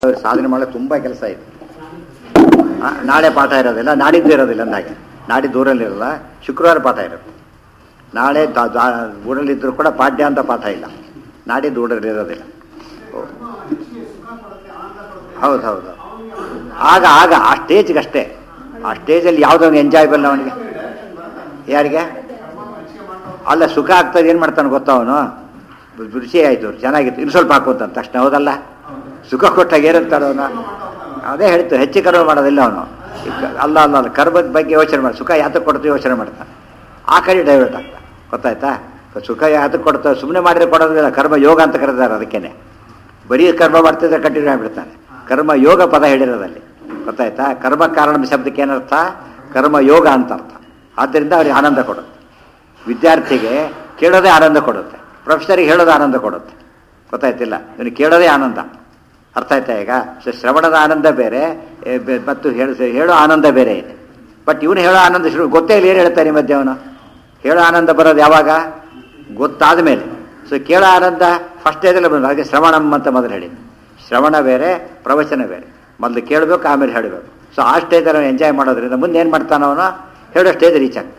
ಅವ್ರು ಸಾಧನೆ ಮಾಡಕ್ಕೆ ತುಂಬ ಕೆಲಸ ಇದೆ ಆ, ನಾಳೆ ಪಾಠ ಇರೋದಿಲ್ಲ ನಾಡಿದ್ದು ಇರೋದಿಲ್ಲ ಅಂದಾಗೆ ನಾಡಿದ್ದು ಊರಲ್ಲಿರಲ್ಲ ಶುಕ್ರವಾರ ಪಾಠ ಇರುತ್ತೆ ನಾಳೆ ದ- ದ- ಊರಲ್ಲಿದ್ದರೂ ಕೂಡ ಪಾಠ್ಯ ಅಂತ ಪಾಠ ಇಲ್ಲ ನಾಡಿದ್ದು ಊರಲ್ಲಿ ಇರೋದಿಲ್ಲ ಓ. ಹೌದು ಹೌದು ಆಗ ಆಗ ಆ ಸ್ಟೇಜ್ಗೆ ಅಷ್ಟೇ ಆ ಸ್ಟೇಜಲ್ಲಿ ಯಾವುದೋ ಎಂಜಾಯ್ಬಲ್ ಅವನಿಗೆ ಯಾರಿಗೆ ಅಲ್ಲ ಸುಖ ಆಗ್ತದೆ ಏನು ಮಾಡ್ತಾನೆ ಗೊತ್ತಾ ಅವನು ರುಚಿ ಆಯಿತು ಚೆನ್ನಾಗಿತ್ತು ಇನ್ನು ಸ್ವಲ್ಪ ಹಾಕೋತ ತಕ್ಷಣ ಹೌದಲ್ಲ ಸುಖ ಕೊಟ್ಟಾಗ ಏನಂತಾರ ಅವನು ಅದೇ ಹೇಳ್ತು ಹೆಚ್ಚು ಕಡಿಮೆ ಮಾಡೋದಿಲ್ಲ ಅವನು ಅಲ್ಲ ಅಲ್ಲ ಅಲ್ಲ ಕರ್ಮದ ಬಗ್ಗೆ ಯೋಚನೆ ಮಾಡಿ ಸುಖ ಯಾತಕ್ಕೆ ಕೊಡ್ತೀವಿ ಯೋಚನೆ ಮಾಡ್ತಾನೆ ಆ ಕಡೆ ಡೈವರ್ಟ್ ಆಗ್ತಾ ಗೊತ್ತಾಯ್ತಾ ಸುಖ ಯಾತಕ್ಕೆ ಕೊಡ್ತಾರೆ ಸುಮ್ಮನೆ ಮಾಡಿದ್ರೆ ಕೊಡೋದಿಲ್ಲ ಕರ್ಮ ಯೋಗ ಅಂತ ಕರೆದಾರೆ ಅದಕ್ಕೇನೆ ಬರೀ ಕರ್ಮ ಮಾಡ್ತಿದ್ರೆ ಕಂಟಿನ್ಯೂ ಆಗಿಬಿಡ್ತಾನೆ ಕರ್ಮ ಯೋಗ ಪದ ಹೇಳಿರೋದಲ್ಲಿ ಗೊತ್ತಾಯ್ತಾ ಕರ್ಮ ಕಾರಣ ಶಬ್ದಕ್ಕೆ ಏನರ್ಥ ಕರ್ಮ ಯೋಗ ಅಂತ ಅರ್ಥ ಆದ್ದರಿಂದ ಅವ್ರಿಗೆ ಆನಂದ ಕೊಡುತ್ತೆ ವಿದ್ಯಾರ್ಥಿಗೆ ಕೇಳೋದೇ ಆನಂದ ಕೊಡುತ್ತೆ ಪ್ರೊಫೆಸರಿಗೆ ಹೇಳೋದು ಆನಂದ ಕೊಡುತ್ತೆ ಗೊತ್ತಾಯ್ತಿಲ್ಲ ಇವನು ಕೇಳೋದೇ ಆನಂದ ಅರ್ಥ ಆಯ್ತಾ ಈಗ ಸೊ ಶ್ರವಣದ ಆನಂದ ಬೇರೆ ಏ, ಬೆ- ಮತ್ತು ಹೇಳ ಹೇಳೋ ಆನಂದ ಬೇರೆ ಇದೆ ಬಟ್ ಇವನು ಹೇಳೋ ಆನಂದ ಶುರು ಗೊತ್ತೇ ಇಲ್ಲ ಏನು ಹೇಳ್ತಾನೆ ಈ ಮಧ್ಯೆ ಅವನು ಹೇಳೋ ಆನಂದ ಬರೋದು ಯಾವಾಗ ಗೊತ್ತಾದ ಮೇಲೆ ಸೊ ಕೇಳೋ ಆನಂದ ಫಸ್ಟ್ ಏದೆಲ್ಲ ಬಂದು ಹಾಗೆ ಶ್ರವಣಂ ಅಂತ ಮೊದಲು ಹೇಳಿ ಶ್ರವಣ ಬೇರೆ ಪ್ರವಚನ ಬೇರೆ ಮೊದಲು ಕೇಳಬೇಕು ಆಮೇಲೆ ಹೇಳಬೇಕು ಸೊ ಆ ಸ್ಟೇಜಲ್ಲಿ ಎಂಜಾಯ್ ಮಾಡೋದ್ರಿಂದ ಮುಂದೆ ಏನು ಮಾಡ್ತಾನೆ ಅವನು ಹೇಳೋ ಸ್ಟೇಜ್ ರೀಚ್ ಆಗ್ತಾನೆ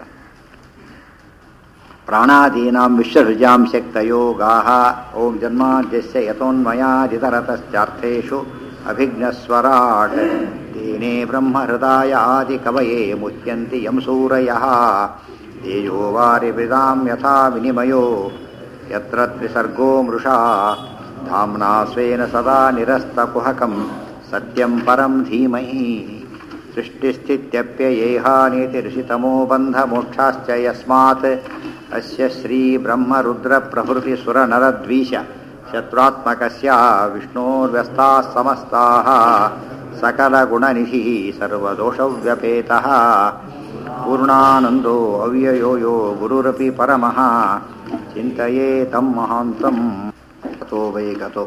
ಪ್ರಾಣಾದೀನಾಂ ವಿಶ್ವಸೃಜಾಂ ಶಕ್ತಯೋಗಾಃ ಓಂ ಜನ್ಮಾದ್ಯಸ್ಯ ಯತೋನ್ಮಯಾದಿತರತಶ್ಚಾರ್ಥೇಷು ಅಭಿಜ್ಞಸ್ವರಾಟ್ ತೇನೇ ಬ್ರಹ್ಮಹೃದಾಯ ಆದಿಕವಯೇ ಮುಹ್ಯಂತಿ ಯಂ ಸೂರಯಃ ತೇಜೋ ವಾರಿವೃದಾಂ ಯಥಾ ವಿನಿಮಯೋ ಯತ್ರ ತ್ರಿಸರ್ಗೋ ಮೃಷಾ ಧಾಮ್ನಾ ಸ್ವೇನ ಸದಾ ನಿರಸ್ತಕುಹಕಂ ಸತ್ಯಂ ಪರಂ ಧೀಮಹಿ सृष्टिस्थित्यप्ययेहानीतिऋषितमो बन्धमोक्षाश्च यस्मात् अस्य श्रीब्रह्मरुद्रप्रभृतिसुरनरद्वीष शत्रुत्मकस्य विष्णोर्व्यस्ताः समस्ताः सकलगुणनिधिः सर्वदोषव्यपेतः पूर्णानन्दो अव्ययो यो गुरुरपि परमः चिन्तये तं महान्तं गतो वै गतो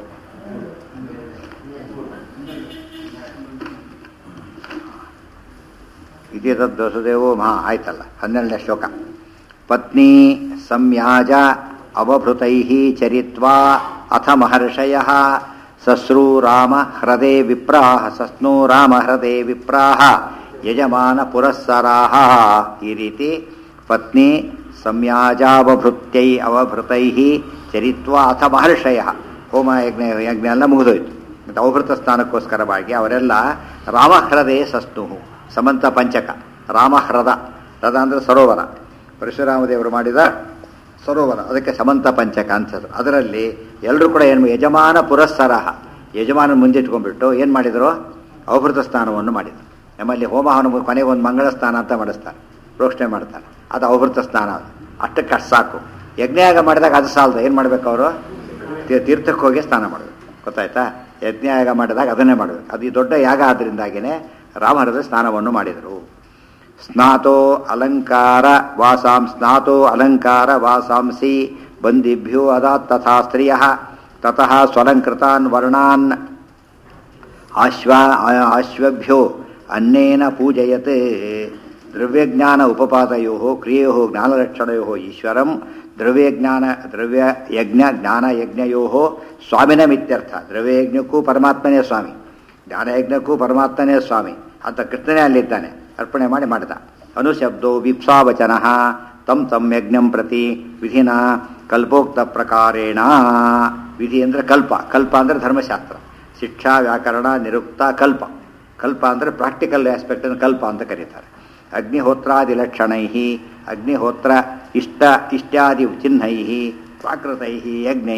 ಇದೇ ತದ್ದಸುದೇವೋ ಮಹಾ ಆಯ್ತಲ್ಲ ಹನ್ನೆರಡನೇ ಶ್ಲೋಕ ಪತ್ನಿ ಸಂಯಾಜ ಅವಭೃತೈ ಚರಿತ್ವಾ ಅಥ ಮಹರ್ಷಯ ಸಸ್ರೂ ರಾಮ ಹೃದೆ ವಿಪ್ರಾಹ ಸಸ್ನೋ ರಾಮ ಹೃದೆ ವಿಪ್ರಾಹ ಯಜಮಾನ ಪುರಸ್ಸರಾಹ ಈ ರೀತಿ ಪತ್ನಿ ಸಂಯಾಜಾವಭೃತ್ಯೈ ಅವಭೃತೈ ಚರಿತ್ವಾ ಅಥ ಮಹರ್ಷಯ ಹೋಮ ಯಜ್ಞ ಯಜ್ಞ ಎಲ್ಲ ಮುಗಿದೋಯ್ತು ಮತ್ತು ಅವಭೃತ ಸ್ಥಾನಕ್ಕೋಸ್ಕರವಾಗಿ ಅವರೆಲ್ಲ ರಾಮಹೃದೆ ಸಸ್ನು ಸಮಂತ ಪಂಚಕ ರಾಮಹ್ರದ ಹೃದ ಅಂದರೆ ಸರೋವರ ಪರಶುರಾಮದೇವರು ಮಾಡಿದ ಸರೋವರ ಅದಕ್ಕೆ ಸಮಂತ ಪಂಚಕ ಅಂತ ಹೆಸರು. ಅದರಲ್ಲಿ ಎಲ್ಲರೂ ಕೂಡ ಏನು ಯಜಮಾನ ಪುರಸ್ಸರಹ ಯಜಮಾನ ಮುಂದಿಟ್ಕೊಂಡ್ಬಿಟ್ಟು ಏನು ಮಾಡಿದರು ಅವಭೃತ ಸ್ನಾನವನ್ನು ಮಾಡಿದರು ನಮ್ಮಲ್ಲಿ ಹೋಮ ಹವನ ಮುಗಿ- ಕೊನೆಗೆ ಒಂದು ಮಂಗಳ ಸ್ನಾನ ಅಂತ ಮಾಡಿಸ್ತಾರೆ ಪ್ರೋಕ್ಷಣೆ ಮಾಡ್ತಾರೆ ಅದು ಅವಭೃತ ಸ್ನಾನ ಅದು ಅಷ್ಟಕ್ಕೆ ಅಷ್ಟು ಸಾಕು ಯಜ್ಞಯಾಗ ಮಾಡಿದಾಗ ಅದು ಸಾಲದು ಏನು ಮಾಡ್ಬೇಕು ಅವರು ತೀರ್ಥಕ್ಕೆ ಹೋಗಿ ಸ್ನಾನ ಮಾಡಬೇಕು ಗೊತ್ತಾಯ್ತಾ ಯಜ್ಞಯಾಗ ಮಾಡಿದಾಗ ಅದನ್ನೇ ಮಾಡಬೇಕು ಅದು ಈ ದೊಡ್ಡ ಯಾಗ ಆದ್ದರಿಂದಾಗಿಯೇ ರಾಮಹರದ ಸ್ನಾನವನ್ನು ಮಾಡಿದರು ಸ್ನಾತೋ ಅಲಂಕಾರ ವಾಸಾಂ ಸ್ನಾತೋ ಅಲಂಕಾರ ವಾಸಾಂಸಿ ಬಂದಿಭ್ಯೋ ಅದಾತ್ ತಥಾ ಸ್ತ್ರಿಯ ತತಃ ಸ್ವಲಂಕೃತಾನ್ ವರ್ಣಾನ್ ಆಶ್ವ ಆಶ್ವಭ್ಯೋ ಅನ್ನೇನ ಪೂಜಯತ್ ದ್ರವ್ಯಜ್ಞಾನ ಉಪಪಾದಯೋ ಕ್ರಿಯೋ ಜ್ಞಾನಲಕ್ಷಣಯೋ ಈಶ್ವರಂ ದ್ರವ್ಯಜ್ಞಾನ ದ್ರವ್ಯ ಯಜ್ಞ ಜ್ಞಾನ ಯಜ್ಞಯೋ ಸ್ವಾಮಿನಮಿತ್ಯರ್ಥ ದ್ರವ್ಯಯಜ್ಞಕ್ಕೂ ಪರಮಾತ್ಮನೇ ಸ್ವಾಮಿ ಜ್ಞಾನಯಜ್ಞಕ್ಕೂ ಪರಮಾತ್ಮನೇ ಸ್ವಾಮಿ ಅಂತ ಕೃಷ್ಣನೇ ಅಲ್ಲಿದ್ದಾನೆ ಅರ್ಪಣೆ ಮಾಡಿ ಮಾಡಿದ ಅನುಶಬ್ದೋ ವಿಪ್ಸಾವಚನ ತಂ ತಂ ಯಜ್ಞಂ ಪ್ರತಿ ವಿಧಿನ ಕಲ್ಪೋಕ್ತ ಪ್ರಕಾರೇಣ ವಿಧಿ ಅಂದರೆ ಕಲ್ಪ ಕಲ್ಪ ಅಂದರೆ ಧರ್ಮಶಾಸ್ತ್ರ ಶಿಕ್ಷಾ ವ್ಯಾಕರಣ ನಿರುಕ್ತ ಕಲ್ಪ ಕಲ್ಪ ಅಂದರೆ ಪ್ರಾಕ್ಟಿಕಲ್ ಆಸ್ಪೆಕ್ಟ್ ಕಲ್ಪ ಅಂತ ಕರೀತಾರೆ ಅಗ್ನಿಹೋತ್ರಾದಿ ಲಕ್ಷಣೈ ಅಗ್ನಿಹೋತ್ರ ಇಷ್ಟ ಇಷ್ಟಾದಿ ಚಿಹ್ನೈ ಪ್ರಾಕೃತೈ ಯಜ್ಞೈ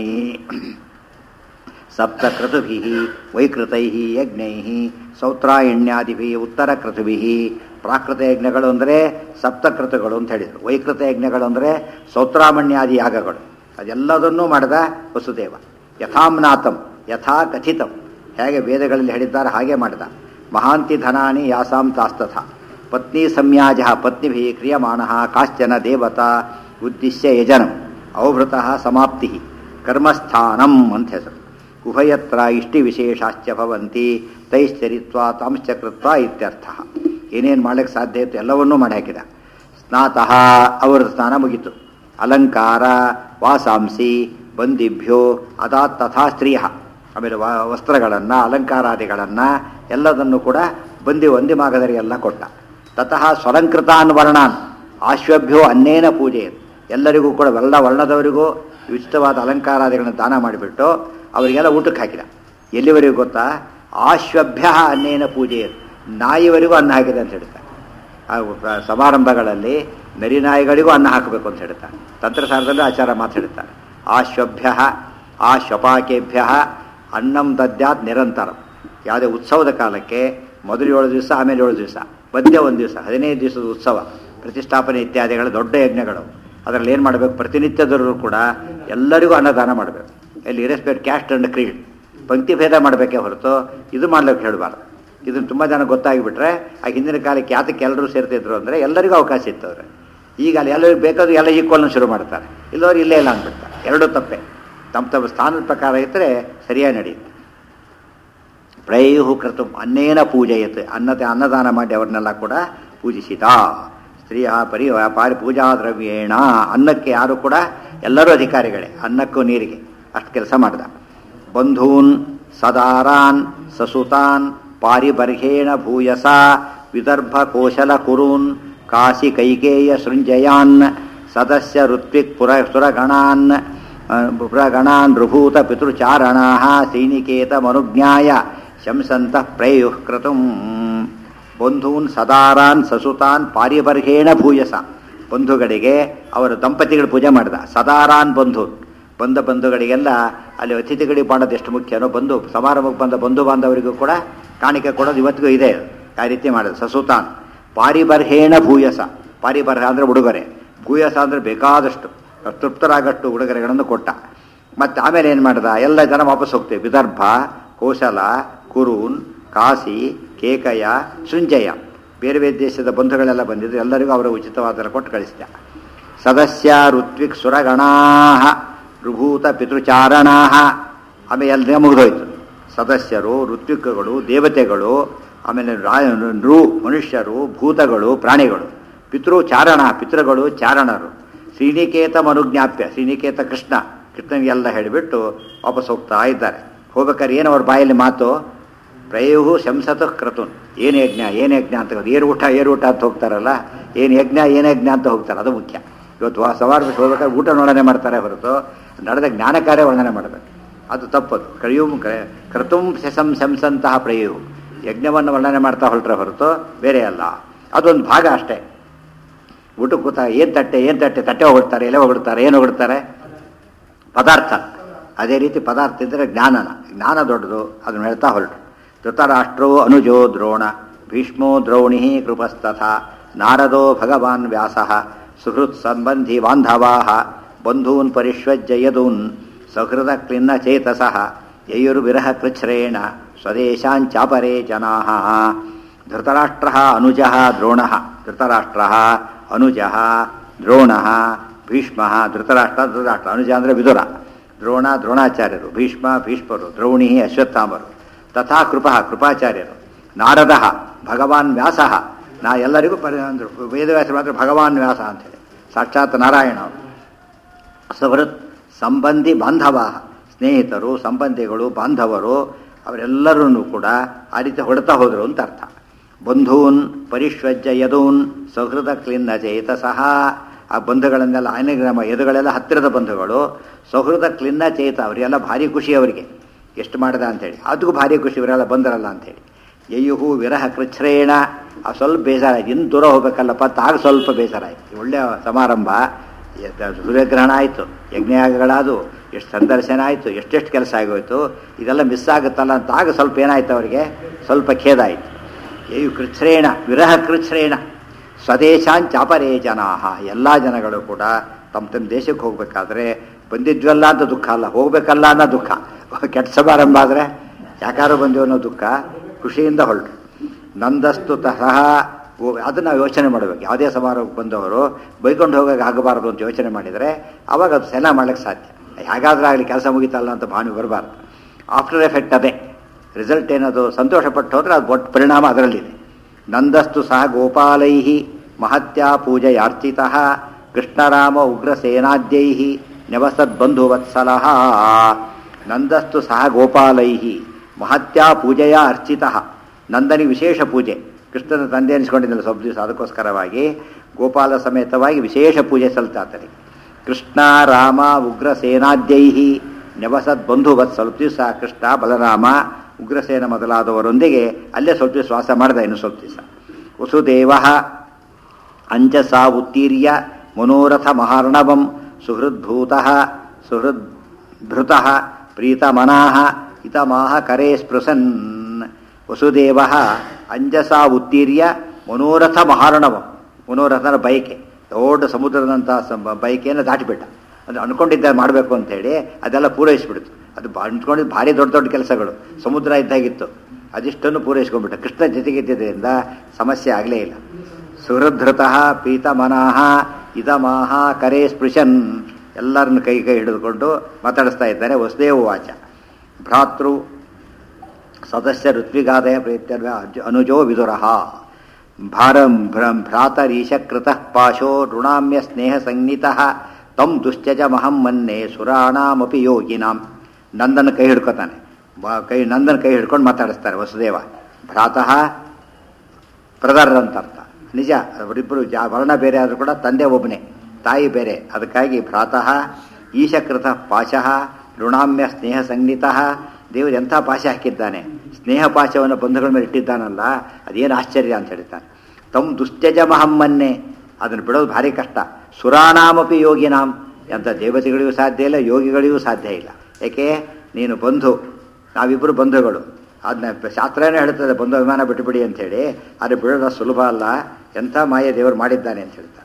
ಸಪ್ತಕ್ರತುಭಿ ವೈಕೃತೈ ಯಜ್ಞೈ ಸೌತ್ರಾಯಣ್ಯಾದಿಭಿ ಉತ್ತರಕ್ರತುಭಿ ಪ್ರಾಕೃತ ಯಜ್ಞಗಳು ಅಂದರೆ ಸಪ್ತಕೃತಗಳು ಅಂತ ಹೇಳಿದರು ವೈಕೃತ ಯಜ್ಞಗಳು ಅಂದರೆ ಸೌತ್ರಾಮಣ್ಯಾದಿ ಯಾಗಗಳು ಅದೆಲ್ಲದನ್ನೂ ಮಾಡಿದ ವಸುದೇವ ಯಥಾಮ್ನಾತಂ ಯಥಾ ಕಥಿತಂ ಹೇಗೆ ವೇದಗಳಲ್ಲಿ ಹೇಳಿದ್ದಾರೆ ಹಾಗೆ ಮಾಡಿದ ಮಹಾಂತಿ ಧನಾನಿ ಯಾಸಾಂ ತಾಸ್ತಥ ಪತ್ನಿ ಸಂಯಾಜ ಪತ್ನಿಭಿ ಕ್ರಿಯಮಾಣ ಕಾಶ್ಚನ ದೇವತಾ ಉದ್ದಿಶ್ಯ ಯಜನಂ ಅವಭೃತ ಸಮಾಪ್ತಿ ಕರ್ಮಸ್ಥಾನಂ ಅಂತ ಹೆಸರು ಉಭಯತ್ರ ಇಷ್ಟಿ ವಿಶೇಷಾಶ್ಚ ಭವಂತಿ ತೈಶ್ಚರಿತ್ವ ತಾಂಶ್ಚ ಕೃತ್ವ ಇತ್ಯರ್ಥ ಏನೇನು ಮಾಡಲಿಕ್ಕೆ ಸಾಧ್ಯ ಇತ್ತು ಎಲ್ಲವನ್ನೂ ಮಾಡಿ ಹಾಕಿದ ಸ್ನಾತಃ ಅವರ ಸ್ನಾನ ಮುಗಿತು ಅಲಂಕಾರ ವಾಸಾಂಸಿ ಬಂದಿಭ್ಯೋ ಅದಾತ್ ತಥಾ ಸ್ತ್ರೀಯ ಆಮೇಲೆ ವ- ವಸ್ತ್ರಗಳನ್ನು ಅಲಂಕಾರಾದಿಗಳನ್ನು ಎಲ್ಲದನ್ನು ಕೂಡ ಬಂದಿ ಒಂದಿ ಮಾಗದರಿಗೆಲ್ಲ ಕೊಟ್ಟ ತತಃ ಸ್ವಲಂಕೃತಾನ್ ವರ್ಣಾನ್ ಆಶ್ವಭ್ಯೋ ಅನ್ನೇನ ಪೂಜೆ ಎಲ್ಲರಿಗೂ ಕೂಡ ಎಲ್ಲ ವರ್ಣದವರಿಗೂ ಉಚಿತವಾದ ಅಲಂಕಾರಾದಿಗಳನ್ನು ದಾನ ಮಾಡಿಬಿಟ್ಟು ಅವರಿಗೆಲ್ಲ ಊಟಕ್ಕೆ ಹಾಕಿದ ಎಲ್ಲಿವರೆಗೂ ಗೊತ್ತಾ ಆಶ್ವಭ್ಯ ಅನ್ನೇನ ಪೂಜೆ ನಾಯಿವರೆಗೂ ಅನ್ನ ಹಾಕಿದೆ ಅಂತ ಹೇಳ್ತಾರೆ ಆ ಉಪ- ಸಮಾರಂಭಗಳಲ್ಲಿ ನರಿನಾಯಿಗಳಿಗೂ ಅನ್ನ ಹಾಕಬೇಕು ಅಂತ ಹೇಳ್ತಾರೆ ತಂತ್ರಸಾರದಲ್ಲೂ ಆಚಾರ ಮಾತಾಡ್ತಾರೆ ಆಶ್ವಭ್ಯ ಆಶ್ವಪಾಕೇಭ್ಯ ಅನ್ನಂ ದದ್ಯಾತ್ ನಿರಂತರ ಯಾವುದೇ ಉತ್ಸವದ ಕಾಲಕ್ಕೆ ಮೊದಲು ಏಳು ದಿವಸ ಆಮೇಲೆ ಏಳು ದಿವಸ ಮಧ್ಯ ಒಂದು ದಿವಸ ಹದಿನೈದು ದಿವಸದ ಉತ್ಸವ ಪ್ರತಿಷ್ಠಾಪನೆ ಇತ್ಯಾದಿಗಳು ದೊಡ್ಡ ಯಜ್ಞಗಳು ಅದರಲ್ಲಿ ಏನು ಮಾಡಬೇಕು ಪ್ರತಿನಿತ್ಯದವರು ಕೂಡ ಎಲ್ಲರಿಗೂ ಅನ್ನದಾನ ಮಾಡಬೇಕು ಇಲ್ಲಿ ಇರೆಸ್ಪೆಕ್ಟ್ ಕ್ಯಾಸ್ಟ್ ಅಂಡ್ ಕ್ರೀಡ್ ಪಂಕ್ತಿ ಭೇದ ಮಾಡಬೇಕೇ ಹೊರತು ಇದು ಮಾಡ್ಲಿಕ್ಕೆ ಹೇಳಬಾರ್ದು ಇದನ್ನು ತುಂಬ ಜನ ಗೊತ್ತಾಗಿಬಿಟ್ರೆ ಆ ಹಿಂದಿನ ಕಾಲಕ್ಕೆ ಯಾತಕ್ಕೆ ಎಲ್ಲರೂ ಸೇರ್ತಿದ್ರು ಅಂದರೆ ಎಲ್ಲರಿಗೂ ಅವಕಾಶ ಇತ್ತು ಅವ್ರೆ ಈಗ ಅಲ್ಲಿ ಎಲ್ಲರಿಗೂ ಬೇಕಾದ್ರೂ ಎಲ್ಲ ಈಕ್ವಲ್ನ ಶುರು ಮಾಡ್ತಾರೆ ಇಲ್ಲವ್ರು ಇಲ್ಲೇ ಇಲ್ಲ ಅಂದ್ಬಿಡ್ತಾರೆ ಎರಡೂ ತಪ್ಪೆ ತಮ್ಮ ತಮ್ಮ ಸ್ಥಾನದ ಪ್ರಕಾರ ಇದ್ದರೆ ಸರಿಯಾಗಿ ನಡೆಯುತ್ತೆ ಪ್ರಯು ಕೃತು ಅನ್ನೇನ ಪೂಜೆಯತ್ ಅನ್ನತೆ ಅನ್ನದಾನ ಮಾಡಿ ಅವ್ರನ್ನೆಲ್ಲ ಕೂಡ ಪೂಜಿಸಿದ ಸ್ತ್ರೀಯ ಪರಿ ಪಾರಿ ಪೂಜಾ ದ್ರವ್ಯೇಣ ಅನ್ನಕ್ಕೆ ಯಾರು ಕೂಡ ಎಲ್ಲರೂ ಅಧಿಕಾರಿಗಳೇ ಅನ್ನಕ್ಕೂ ನೀರಿಗೆ ಅಷ್ಟು ಕೆಲಸ ಮಾಡಿದ ಬಂಧೂನ್ ಸದಾರಾನ್ ಸಸುತಾನ್ ಪಾರಿಬರ್ಹೇಣ ಭೂಯಸ ವಿದರ್ಭ ಕೋಶಲ ಕುರೂನ್ ಕಾಶಿ ಕೈಕೇಯ ಸೃಂಜಯಾನ್ ಸದಸ್ಯ ಋತ್ವಿಕ್ ಪುರ ಸುರಗಣಾನ್ ಪುರಗಣಾನ್ ಋಭೂತ ಪಿತೃಚಾರಣಾ ಸೈನಿಕೇತ ಮನುಜ್ಞಾಯ ಶಂಸಂತಃ ಪ್ರಯುಃ ಕೃತುಂ ಬಂಧೂನ್ ಸದಾರಾನ್ ಸಸುತಾನ್ ಪಾರಿಬರ್ಹೇಣ ಭೂಯಸ ಬಂಧುಗಳಿಗೆ ಅವರ ದಂಪತಿಗಳು ಪೂಜೆ ಮಾಡಿದ ಸದಾರಾನ್ ಬಂಧು ಬಂದ ಬಂಧುಗಳಿಗೆಲ್ಲ ಅಲ್ಲಿ ಅತಿಥಿಗಳಿಗೆ ಮಾಡೋದು ಎಷ್ಟು ಮುಖ್ಯನೋ ಬಂಧು ಸಮಾರಂಭಕ್ಕೆ ಬಂದ ಬಂಧು ಬಾಂಧವರಿಗೂ ಕೂಡ ಕಾಣಿಕೆ ಕೊಡೋದು ಇವತ್ತಿಗೂ ಇದೆ ಆ ರೀತಿ ಮಾಡೋದು ಸಸುತಾನ್ ಪಾರಿಬರ್ಹೇಣ ಭೂಯಸ ಪಾರಿಬರ್ಹ ಅಂದರೆ ಉಡುಗೊರೆ ಭೂಯಸ ಅಂದರೆ ಬೇಕಾದಷ್ಟು ತೃಪ್ತರಾಗಷ್ಟು ಉಡುಗೊರೆಗಳನ್ನು ಕೊಟ್ಟ ಮತ್ತೆ ಆಮೇಲೆ ಏನು ಮಾಡ್ದ ಎಲ್ಲ ಜನ ವಾಪಸ್ ಹೋಗ್ತೇವೆ ವಿದರ್ಭ ಕೋಶಲ ಕುರೂನ್ ಕಾಶಿ ಕೇಕಯ ಶೃಂಜಯ ಬೇರೆ ಬೇರೆ ದೇಶದ ಬಂಧುಗಳೆಲ್ಲ ಬಂದಿದ್ದು ಎಲ್ಲರಿಗೂ ಅವರ ಉಚಿತವಾದ ಕೊಟ್ಟು ಕಳಿಸಿದ ಸದಸ್ಯ ಋತ್ವಿಕ್ ಸುರಗಣಾ ಋಭೂತ ಪಿತೃಚಾರಣಾ ಆಮೇಲೆ ಎಲ್ಲ ಮುಗಿದೋಯ್ತು ಸದಸ್ಯರು ಋತ್ವಿಕಗಳು ದೇವತೆಗಳು ಆಮೇಲೆ ರಾ ನೃ ಮನುಷ್ಯರು ಭೂತಗಳು ಪ್ರಾಣಿಗಳು ಪಿತೃ ಚಾರಣ ಪಿತೃಗಳು ಚಾರಣರು ಶ್ರೀನಿಕೇತ ಮನುಜ್ಞಾಪ್ಯ ಶ್ರೀನಿಕೇತ ಕೃಷ್ಣ ಕೃಷ್ಣನಿಗೆಲ್ಲ ಹೇಳಿಬಿಟ್ಟು ವಾಪಸ್ ಹೋಗ್ತಾ ಇದ್ದಾರೆ ಹೋಗ್ಬೇಕಾದ್ರೆ ಏನು ಅವ್ರ ಬಾಯಲ್ಲಿ ಮಾತು ಪ್ರಯೋಗು ಶಂಸತ ಕ್ರತುನ್ ಏನು ಯಜ್ಞ ಏನು ಯಜ್ಞ ಅಂತ ಏರು ಊಟ ಏರು ಊಟ ಅಂತ ಹೋಗ್ತಾರಲ್ಲ ಏನು ಯಜ್ಞ ಏನು ಯಜ್ಞ ಅಂತ ಹೋಗ್ತಾರೆ ಅದು ಮುಖ್ಯ ಇವತ್ತು ವಾ- ಸವಾರ ಬಿಟ್ಟು ಹೋಗ್ಬೇಕಾದ್ರೆ ಊಟ ವರ್ಣನೆ ಮಾಡ್ತಾರೆ ಹೊರತು ನಡೆದ ಜ್ಞಾನ ಕಾರ್ಯ ವರ್ಣನೆ ಮಾಡಬೇಕು ಅದು ತಪ್ಪದು ಕಳಿಯು ಕ್ರತುಂ ಶಸಂ ಶಂಸಂತಹ ಪ್ರಯು ಯಜ್ಞವನ್ನು ವರ್ಣನೆ ಮಾಡ್ತಾ ಹೊರಟ್ರೆ ಹೊರತು ಬೇರೆ ಅಲ್ಲ ಅದೊಂದು ಭಾಗ ಅಷ್ಟೇ ಊಟಕ್ಕೆ ಕೂತ ಏನು ತಟ್ಟೆ ಏನು ತಟ್ಟೆ ತಟ್ಟೆ ಹೊಗಡ್ತಾರೆ ಎಲೆ ಹೊಗಡ್ತಾರೆ ಏನು ಹೊಗಡ್ತಾರೆ ಪದಾರ್ಥ ಅದೇ ರೀತಿ ಪದಾರ್ಥ ಇದ್ದರೆ ಜ್ಞಾನನ ಜ್ಞಾನ ದೊಡ್ಡದು ಅದನ್ನು ಹೇಳ್ತಾ ಹೊರಟು ಧೃತರಾಷ್ಟ್ರೋ ಅನುಜೋ ದ್ರೋಣ ಭೀಷ್ಮೋ ದ್ರೋಣಿ ಕೃಪಸ್ತಥ ನಾರದೋ ಭಗವಾನ್ ವ್ಯಾಸ ಸುಹೃತ್ ಸಂಬಂಧಿ ಬಾಂಧವಾ ಬಂಧೂನ್ ಪರಿಷ್ವಜ್ಯ ಯದೂನ್ ಸಹೃದ ಕ್ಲಿನ್ನ ಚೇತಸಃ ಯಯುರ್ವಿರಹ ಕೃಚ್ಛ್ರೇಣ ಸ್ವದೇಶಾಂಚಾಪರೇ ಜನಾ ಧೃತರಾಷ್ಟ್ರ ಅನುಜ ದ್ರೋಣ ಧೃತರಾಷ್ಟ್ರ ಅನುಜ ದ್ರೋಣ ಭೀಷ್ಮ ಧೃತರಾಷ್ಟ್ರ ಧೃತರಾಷ್ಟ್ರ ಅನುಜ ಅಂದರೆ ವಿದುರ ದ್ರೋಣ ದ್ರೋಣಾಚಾರ್ಯರು ಭೀಷ್ಮ ಭೀಷ್ಮರು ದ್ರೋಣಿ ಅಶ್ವತ್ಥಾಮರು ತಥಾ ಕೃಪ ಕೃಪಾಚಾರ್ಯರು ನಾರದ ಭಗವಾನ್ ವ್ಯಾಸ ನಾ ಎಲ್ಲರಿಗೂ ಪರಿ ಅಂದ್ರು ವೇದವ್ಯಾಸರು ಮಾತ್ರ ಭಗವಾನ್ ವ್ಯಾಸ ಅಂತೇಳಿ ಸಾಕ್ಷಾತ್ ನಾರಾಯಣ ಅವರು ಸುಹೃತ್ ಸಂಬಂಧಿ ಬಾಂಧವ ಸ್ನೇಹಿತರು ಸಂಬಂಧಿಗಳು ಬಾಂಧವರು ಅವರೆಲ್ಲರೂ ಕೂಡ ಆ ರೀತಿ ಹೊಡ್ತಾ ಹೋದರು ಅಂತ ಅರ್ಥ ಬಂಧೂನ್ ಪರಿಶ್ವಜ್ಯ ಯದೂನ್ ಸೌಹೃದ ಕ್ಲಿನ್ನ ಚೇತಸಃ ಆ ಬಂಧುಗಳನ್ನೆಲ್ಲ ಆನೆಗ್ರಾಮ ಎದುಗಳೆಲ್ಲ ಹತ್ತಿರದ ಬಂಧುಗಳು ಸೌಹೃದ ಕ್ಲಿನ್ನ ಚೇತ ಅವರಿಗೆಲ್ಲ ಭಾರಿ ಖುಷಿ ಅವರಿಗೆ ಎಷ್ಟು ಮಾಡಿದ ಅಂತೇಳಿ ಅದಕ್ಕೂ ಭಾರಿ ಖುಷಿ ಇವರೆಲ್ಲ ಬಂದರಲ್ಲ ಅಂತೇಳಿ ಯಯುಹು ವಿರಹ ಕೃಚ್ಛ್ರೇಣ ಆ ಸ್ವಲ್ಪ ಬೇಜಾರಾಯ್ತು ಇನ್ನು ದೂರ ಹೋಗ್ಬೇಕಲ್ಲಪ್ಪ ಅಂತ ಆಗ ಸ್ವಲ್ಪ ಬೇಜಾರಾಯ್ತು ಒಳ್ಳೆಯ ಸಮಾರಂಭ ಎದ್ದ- ಸೂರ್ಯಗ್ರಹಣ ಆಯಿತು ಯಜ್ಞಯಾಗಗಳಾದು ಎಷ್ಟು ಸಂದರ್ಶನ ಆಯಿತು ಎಷ್ಟೆಷ್ಟು ಕೆಲಸ ಆಗೋಯ್ತು ಇದೆಲ್ಲ ಮಿಸ್ ಆಗುತ್ತಲ್ಲ ಅಂತ ಆಗ ಸ್ವಲ್ಪ ಏನಾಯ್ತು ಅವರಿಗೆ ಸ್ವಲ್ಪ ಖೇದ ಆಯಿತು ಯು ಕೃಚ್ಛ್ರೇಣ ವಿರಹ ಕೃಚ್ಛ್ರೇಣ ಸ್ವದೇಶಾಂಚಾಪರೇ ಜನಾಹ ಎಲ್ಲ ಜನಗಳು ಕೂಡ ತಮ್ಮ ತಮ್ಮ ದೇಶಕ್ಕೆ ಹೋಗಬೇಕಾದ್ರೆ ಬಂದಿದ್ವಲ್ಲ ಅಂತ ದುಃಖ ಅಲ್ಲ ಹೋಗ್ಬೇಕಲ್ಲ ಅನ್ನೋ ದುಃಖ ಕೆಟ್ಟ ಸಮಾರಂಭ ಆದರೆ ಯಾಕಾರು ಬಂದೀವಿ ಅನ್ನೋ ದುಃಖ ಖುಷಿಯಿಂದ ಹೊರಟು ನಂದಸ್ತು ಸಹ ಅದನ್ನು ಯೋಚನೆ ಮಾಡಬೇಕು ಯಾವುದೇ ಸಮಾರಂಭಕ್ಕೆ ಬಂದವರು ಬೈಕೊಂಡು ಹೋಗೋಕೆ ಆಗಬಾರದು ಅಂತ ಯೋಚನೆ ಮಾಡಿದರೆ ಅವಾಗ ಅದು ಸೆಲ ಮಾಡ್ಲಿಕ್ಕೆ ಸಾಧ್ಯ ಹೇಗಾದ್ರೂ ಆಗಲಿ ಕೆಲಸ ಮುಗಿತಲ್ಲ ಅಂತ ಭಾವನೆ ಬರಬಾರ್ದು ಆಫ್ಟರ್ ಎಫೆಕ್ಟ್ ಅದೇ ರಿಸಲ್ಟ್ ಏನದು ಸಂತೋಷಪಟ್ಟು ಹೋದರೆ ಅದು ಒಟ್ಟು ಪರಿಣಾಮ ಅದರಲ್ಲಿದೆ ನಂದಸ್ತು ಸಹ ಗೋಪಾಲೈ ಮಹತ್ಯ ಪೂಜೆಯಾರ್ಚಿತ ಕೃಷ್ಣರಾಮ ಉಗ್ರಸೇನಾದ್ಯೈ ನೆವಸದ್ಬಂಧುವತ್ಸಲ ನಂದಸ್ತು ಸಹ ಗೋಪಾಲೈ ಮಹತ್ಯ ಪೂಜೆಯ ಅರ್ಚಿತ ನಂದನಿಗೆ ವಿಶೇಷ ಪೂಜೆ ಕೃಷ್ಣನ ತಂದೆ ಅನಿಸ್ಕೊಂಡಿದ್ದಲ್ಲ ಸ್ವಲ್ಪ ದಿವಸ ಅದಕ್ಕೋಸ್ಕರವಾಗಿ ಗೋಪಾಲ ಸಮೇತವಾಗಿ ವಿಶೇಷ ಪೂಜೆ ಸಲ್ತಾತನಿಗೆ ಕೃಷ್ಣ ರಾಮ ಉಗ್ರಸೇನಾದ್ಯೈ ನೆವಸದ್ ಬಂಧುವತ್ ಸ್ವಲ್ಪ ದಿವಸ ಕೃಷ್ಣ ಬಲರಾಮ ಉಗ್ರಸೇನ ಮೊದಲಾದವರೊಂದಿಗೆ ಅಲ್ಲೇ ಸ್ವಲ್ಪ ದಿವಸ ವಾಸ ಮಾಡಿದ ಇನ್ನು ಸ್ವಲ್ಪ ದಿವಸ ವಸುದೇವ ಅಂಜಸಾ ಉತ್ತೀರ್ಯ ಮನೋರಥ ಮಹಾರ್ಣವಂ ಸುಹೃದ್ಭೂತ ಸುಹೃದ್ಭೃತ ಪ್ರೀತಮನಾಹ ಹಿತಮಾಹ ಕರೇ ಸ್ಪೃಶನ್ ವಸುದೇವ ಅಂಜಸಾ ಉತ್ತೀರ್ಯ ಮನೋರಥ ಮಹಾರ್ಣವಂ ಮನೋರಥನ ಬೈಕೆ ದೊಡ್ಡ ಸಮುದ್ರದಂಥ ಬೈಕೆಯನ್ನು ದಾಟಿಬಿಟ್ಟ ಅದು ಅನ್ಕೊಂಡಿದ್ದ ಮಾಡಬೇಕು ಅಂತೇಳಿ ಅದೆಲ್ಲ ಪೂರೈಸಿಬಿಡ್ತು ಅದು ಬಾ ಅನ್ಕೊಂಡಿದ್ದು ಭಾರಿ ದೊಡ್ಡ ದೊಡ್ಡ ಕೆಲಸಗಳು ಸಮುದ್ರ ಇದ್ದಾಗಿತ್ತು ಅದಿಷ್ಟನ್ನು ಪೂರೈಸ್ಕೊಂಡ್ಬಿಟ್ಟ ಕೃಷ್ಣ ಜೊತೆಗಿದ್ದರಿಂದ ಸಮಸ್ಯೆ ಆಗಲೇ ಇಲ್ಲ ಸುಹೃದ್ಧೃತಃ ಪೀತಮನಃ ಇದಮಾಹ ಕರೇ ಸ್ಪೃಶನ್ ಎಲ್ಲರನ್ನು ಕೈ ಕೈ ಹಿಡಿದುಕೊಂಡು ಮಾತಾಡಿಸ್ತಾ ಇದ್ದಾನೆ ವಸುದೇವ ವಾಚ ಭ್ರಾತೃ ಸದಸ್ಯ ಋತ್ವಿಗಾದಯ ಪ್ರೇತ್ಯರ್ವ ಅನುಜೋ ವಿದುರಃ ಭಾರ ಭ್ರಾತರೀಶಕೃತ ಪಾಶೋ ಋಣಾಮ್ಯ ಸ್ನೇಹ ಸಂಜ್ಞಿತಃ ತಂ ದುಶ್ಚಜ ಮಹಂ ಮನ್ನೆ ಸುರಾಣಾಮಪಿ ಯೋಗಿನಾಂ ನಂದನ ಕೈ ಹಿಡ್ಕೊತಾನೆ ಬ- ಕೈ ನಂದನ ಕೈ ಹಿಡ್ಕೊಂಡು ಮಾತಾಡಿಸ್ತಾರೆ ವಸುದೇವ ಭ್ರಾತಃ ಬ್ರದರ್ ಅಂತ ಅರ್ಥ ನಿಜ ಅವರಿಬ್ಬರು ಜಾ ವರ್ಣ ಬೇರೆ ಆದರೂ ಕೂಡ ತಂದೆ ಒಬ್ಬನೇ ತಾಯಿ ಬೇರೆ ಅದಕ್ಕಾಗಿ ಭ್ರಾತಃ ಈಶಕೃತ ಪಾಶಃ ಋಣಾಮ್ಯ ಸ್ನೇಹ ಸಂಜ್ಞಿತಃ ದೇವರು ಎಂಥ ಪಾಶ ಹಾಕಿದ್ದಾನೆ ಸ್ನೇಹ ಪಾಶವನ್ನು ಬಂಧುಗಳ ಮೇಲೆ ಇಟ್ಟಿದ್ದಾನಲ್ಲ ಅದೇನು ಆಶ್ಚರ್ಯ ಅಂತ ಹೇಳ್ತಾನೆ ತಮ್ಮ ದುಶ್ಚಜ ಮಹಮ್ಮನ್ನೆ ಅದನ್ನು ಬಿಡೋದು ಭಾರಿ ಕಷ್ಟ ಸುರಾಣಾಮಪಿ ಯೋಗಿನಾಂ ಎಂಥ ದೇವತೆಗಳಿಗೂ ಸಾಧ್ಯ ಇಲ್ಲ ಯೋಗಿಗಳಿಗೂ ಸಾಧ್ಯ ಇಲ್ಲ ಏಕೆ ನೀನು ಬಂಧು ನಾವಿಬ್ಬರು ಬಂಧುಗಳು ಅದನ್ನ ಶಾಸ್ತ್ರನೇ ಹೇಳ್ತದೆ ಬಂಧು ಅಭಿಮಾನ ಬಿಟ್ಟುಬಿಡಿ ಅಂತೇಳಿ ಆದರೆ ಬಿಡೋದು ಸುಲಭ ಅಲ್ಲ ಎಂಥ ಮಾಯೆ ದೇವರು ಮಾಡಿದ್ದಾನೆ ಅಂತ ಹೇಳ್ತಾರೆ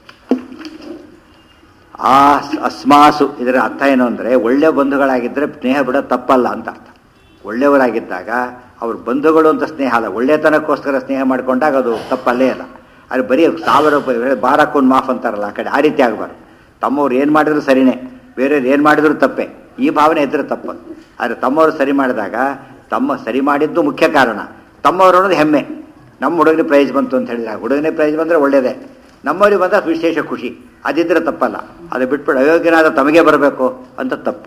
ಆ ಅಸ್ಮಾಸು ಇದರ ಅರ್ಥ ಏನು ಅಂದರೆ ಒಳ್ಳೆ ಬಂಧುಗಳಾಗಿದ್ದರೆ ಸ್ನೇಹ ಬಿಡೋದು ತಪ್ಪಲ್ಲ ಅಂತ ಅರ್ಥ ಒಳ್ಳೆಯವರಾಗಿದ್ದಾಗ ಅವ್ರ ಬಂಧುಗಳು ಅಂತ ಸ್ನೇಹ ಅಲ್ಲ ಒಳ್ಳೆತನಕ್ಕೋಸ್ಕರ ಸ್ನೇಹ ಮಾಡ್ಕೊಂಡಾಗ ಅದು ತಪ್ಪಲ್ಲೇ ಅಲ್ಲ ಅದು ಬರೀ ಸಾವಿರ ರೂಪಾಯಿ ಬಾರಕ್ಕೊಂದು ಮಾಫ್ ಅಂತಾರಲ್ಲ ಆ ಕಡೆ ಆ ರೀತಿ ಆಗಬಾರ್ದು ತಮ್ಮವ್ರು ಏನು ಮಾಡಿದ್ರು ಸರಿನೇ ಬೇರೆಯವ್ರು ಏನು ಮಾಡಿದ್ರು ತಪ್ಪೆ ಈ ಭಾವನೆ ಇದ್ರೆ ತಪ್ಪು ಆದರೆ ತಮ್ಮವರು ಸರಿ ಮಾಡಿದಾಗ ತಮ್ಮ ಸರಿ ಮಾಡಿದ್ದು ಮುಖ್ಯ ಕಾರಣ ತಮ್ಮವರು ಅನ್ನೋದು ಹೆಮ್ಮೆ ನಮ್ಮ ಹುಡುಗನಿಗೆ ಪ್ರೈಸ್ ಬಂತು ಅಂತ ಹೇಳಿದಾಗ ಹುಡುಗನಿಗೆ ಪ್ರೈಸ್ ಬಂದರೆ ಒಳ್ಳೆಯದೇ ನಮ್ಮವ್ರಿಗೆ ಬಂದ ವಿಶೇಷ ಖುಷಿ ಅದಿದ್ರೆ ತಪ್ಪಲ್ಲ ಅದು ಬಿಟ್ಬಿಟ್ಟು ಅಯೋಗ್ಯನಾದ ತಮಗೆ ಬರಬೇಕು ಅಂತ ತಪ್ಪು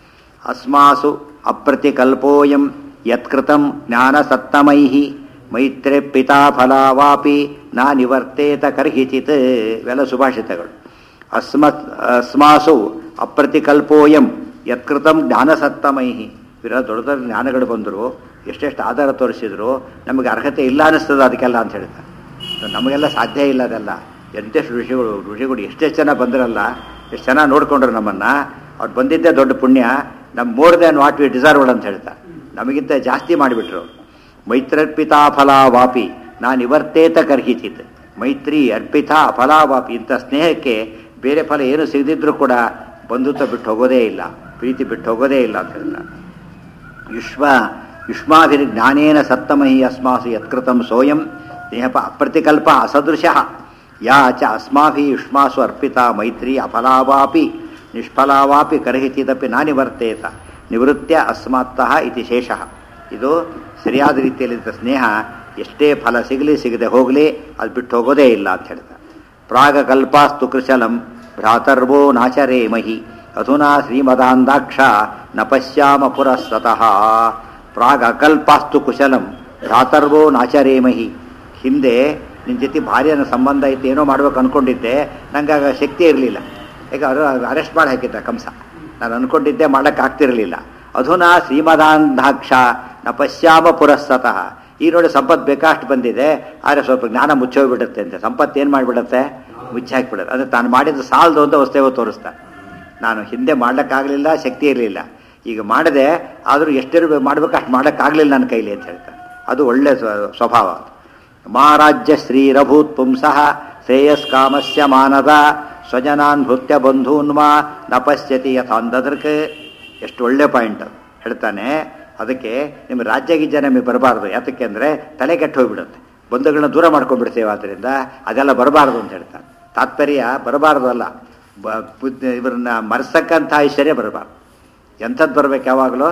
ಅಸ್ಮಾಸು ಅಪ್ರತಿಕಲ್ಪೋಯಂ ಯತ್ಕೃತಂ ಜ್ಞಾನ ಸತ್ತಮೈ ಮೈತ್ರೆ ಪಿತಾ ಫಲಾವಾಪಿ ನಾ ನಿವರ್ತೇತ ಕರ್ಹಿಚಿತ್ ಇವೆಲ್ಲ ಸುಭಾಷಿತಗಳು ಅಸ್ಮತ್ ಅಸ್ಮಾಸು ಅಪ್ರತಿಕಲ್ಪೋಯಂ ಯತ್ಕೃತಂ ಜ್ಞಾನ ಸತ್ತಮೈ ಇವೆಲ್ಲ ದೊಡ್ಡ ದೊಡ್ಡ ಜ್ಞಾನಗಳು ಬಂದರು ಎಷ್ಟೆಷ್ಟು ಆಧಾರ ತೋರಿಸಿದ್ರು ನಮಗೆ ಅರ್ಹತೆ ಇಲ್ಲ ಅನ್ನಿಸ್ತದೆ ಅದಕ್ಕೆಲ್ಲ ಅಂತ ಹೇಳ್ತಾರೆ ನಮಗೆಲ್ಲ ಸಾಧ್ಯ ಇಲ್ಲ ಅದೆಲ್ಲ ಎಂತೆಷ್ಟು ಋಷಿಗಳು ಋಷಿಗಳು ಎಷ್ಟೆಷ್ಟು ಜನ ಬಂದ್ರಲ್ಲ ಎಷ್ಟು ಚೆನ್ನಾಗಿ ನೋಡ್ಕೊಂಡ್ರು ನಮ್ಮನ್ನು ಅವ್ರು ಬಂದಿದ್ದೇ ದೊಡ್ಡ ಪುಣ್ಯ ನಮ್ಮ more than what we deserved ಅಂತ ಹೇಳ್ತಾರೆ ನಮಗಿಂತ ಜಾಸ್ತಿ ಮಾಡಿಬಿಟ್ರು ಮೈತ್ರಾರ್ಪಿತಾ ಫಲಾವಾಪಿ ನಾನು ಇವರ್ತೇತ ಕರ್ಹಿಚಿತ್ ಮೈತ್ರಿ ಅರ್ಪಿತ ಫಲಾವಾಪಿ ಇಂಥ ಸ್ನೇಹಕ್ಕೆ ಬೇರೆ ಫಲ ಏನು ಸಿಗದಿದ್ರೂ ಕೂಡ ಬಂಧುತ್ವ ಬಿಟ್ಟು ಹೋಗೋದೇ ಇಲ್ಲ ಪ್ರೀತಿ ಬಿಟ್ಟು ಹೋಗೋದೇ ಇಲ್ಲ ಅಂತ ಹೇಳ್ತಾರೆ ಯುಷ್ಮ ಯುಷ್ಮಾಭಿರ್ಜ್ಞಾನೇನ ಸತ್ತಮಹಿ ಅಸ್ಮಾಸು ಯತ್ಕೃತಂ ಸೋಯಂ ಸ್ನೇಹಪ ಅಪ್ರತಿಕಲ್ಪ ಅಸದೃಶಃ ಯಾ ಚ ಅಸ್ಮಾಭಿ ಯುಷ್ಮಾಸು ಅರ್ಪಿತ ಮೈತ್ರಿ ಅಫಲಾವಾಪಿ ನಿಷ್ಫಲಾವಾಪಿ ಕರ್ಹಿಚಿದಪಿ ನಾನಿವರ್ತೇತ ನಿವೃತ್ಯ ಅಸ್ಮಾತ್ತಃ ಇತಿ ಶೇಷಃ ಇದು ಸರಿಯಾದ ರೀತಿಯಲ್ಲಿದ್ದ ಸ್ನೇಹ ಎಷ್ಟೇ ಫಲ ಸಿಗಲಿ ಸಿಗದೆ ಹೋಗಲಿ ಅದು ಬಿಟ್ಟು ಹೋಗೋದೇ ಇಲ್ಲ ಅಂತ ಹೇಳ್ತಾರೆ ಪ್ರಾಗಕಲ್ಪಾಸ್ತು ಕೃಶಲಂ ಭ್ರಾತರ್ವೋ ನಾಚರೇಮಹಿ ಅಧುನಾ ಶ್ರೀಮದಾಂದಾಕ್ಷ ನ ಪಶ್ಯಾಮ ಪುರಸ್ತತಃ ಪ್ರಾಗಕಲ್ಪಾಸ್ತು ಕುಶಲಂ ಭ್ರಾತರ್ವೋ ನಾಚರೇಮಹಿ ಹಿಂದೆ ನಿನ್ನ ಜೊತೆ ಭಾರಿ ಅನ್ನೋ ಸಂಬಂಧ ಇತ್ತು ಏನೋ ಮಾಡ್ಬೇಕು ಅನ್ಕೊಂಡಿದ್ದೆ ನಂಗೆ ಆಗ ಶಕ್ತಿ ಇರಲಿಲ್ಲ ಈಗ ಅವರು ಅರೆಸ್ಟ್ ಮಾಡಿ ಹಾಕಿದ್ದ ಕಂಸ ನಾನು ಅನ್ಕೊಂಡಿದ್ದೆ ಮಾಡಕ್ಕೆ ಆಗ್ತಿರಲಿಲ್ಲ ಅಧುನಾ ಶ್ರೀಮದಾಂಧಾಕ್ಷ ನ ಪಶ್ಯಾಮ ಪುರಸ್ತತಃ ಈ ನೋಡಿ ಸಂಪತ್ತು ಬೇಕಾಷ್ಟು ಬಂದಿದೆ ಆದರೆ ಸ್ವಲ್ಪ ಜ್ಞಾನ ಮುಚ್ಚೋಗ್ಬಿಡುತ್ತೆ ಅಂತ ಸಂಪತ್ತು ಏನು ಮಾಡಿಬಿಡುತ್ತೆ ಮುಚ್ಚಿ ಹಾಕಿಬಿಡುತ್ತೆ ಅಂದರೆ ತಾನು ಮಾಡಿದ ಸಾಲದು ಅಂತ ವಸ್ತೇವ ತೋರಿಸ್ತಾನೆ ನಾನು ಹಿಂದೆ ಮಾಡ್ಲಿಕ್ಕಾಗಲಿಲ್ಲ ಶಕ್ತಿ ಇರಲಿಲ್ಲ ಈಗ ಮಾಡಿದೆ ಆದರೂ ಎಷ್ಟಿರ ಮಾಡ್ಬೇಕು ಅಷ್ಟು ಮಾಡೋಕ್ಕಾಗಲಿಲ್ಲ ನನ್ನ ಕೈಲಿ ಅಂತ ಹೇಳ್ತಾನೆ ಅದು ಒಳ್ಳೆ ಸ್ವ- ಸ್ವಭಾವ ಮಹಾರಾಜ್ಯ ಶ್ರೀರಭೂತ್ ಪುಂಸಃ ಶ್ರೇಯಸ್ಕಾಮಸ್ಯ ಮಾನದ ಸ್ವಜನಾನ್ ಭೃತ್ಯ ಬಂಧೂನ್ವಾ ನ ಪಶ್ಯತಿ ಯಥಾಂಧದೃಕ್ ಎಷ್ಟು ಒಳ್ಳೆ ಪಾಯಿಂಟ್ ಅದು ಹೇಳ್ತಾನೆ ಅದಕ್ಕೆ ನಿಮ್ಮ ರಾಜ್ಯ ಗಿಜ್ಜ ನಮಗೆ ಬರಬಾರ್ದು ಯಾತಕ್ಕೆ ಅಂದರೆ ತಲೆ ಕೆಟ್ಟು ಹೋಗ್ಬಿಡುತ್ತೆ ಬಂಧುಗಳನ್ನ ದೂರ ಮಾಡ್ಕೊಂಡ್ಬಿಡ್ತೇವೆ ಆದ್ದರಿಂದ ಅದೆಲ್ಲ ಬರಬಾರ್ದು ಅಂತ ಹೇಳ್ತಾನೆ ತಾತ್ಪರ್ಯ ಬರಬಾರ್ದು ಅಲ್ಲ ಬ ಬುದ್ಧ- ಇವ್ರನ್ನ ಮರ್ಸಕ್ಕಂಥ ಐಶ್ವರ್ಯ ಬರಬಾರ್ದು ಎಂಥದ್ದು ಬರ್ಬೇಕು ಯಾವಾಗಲೂ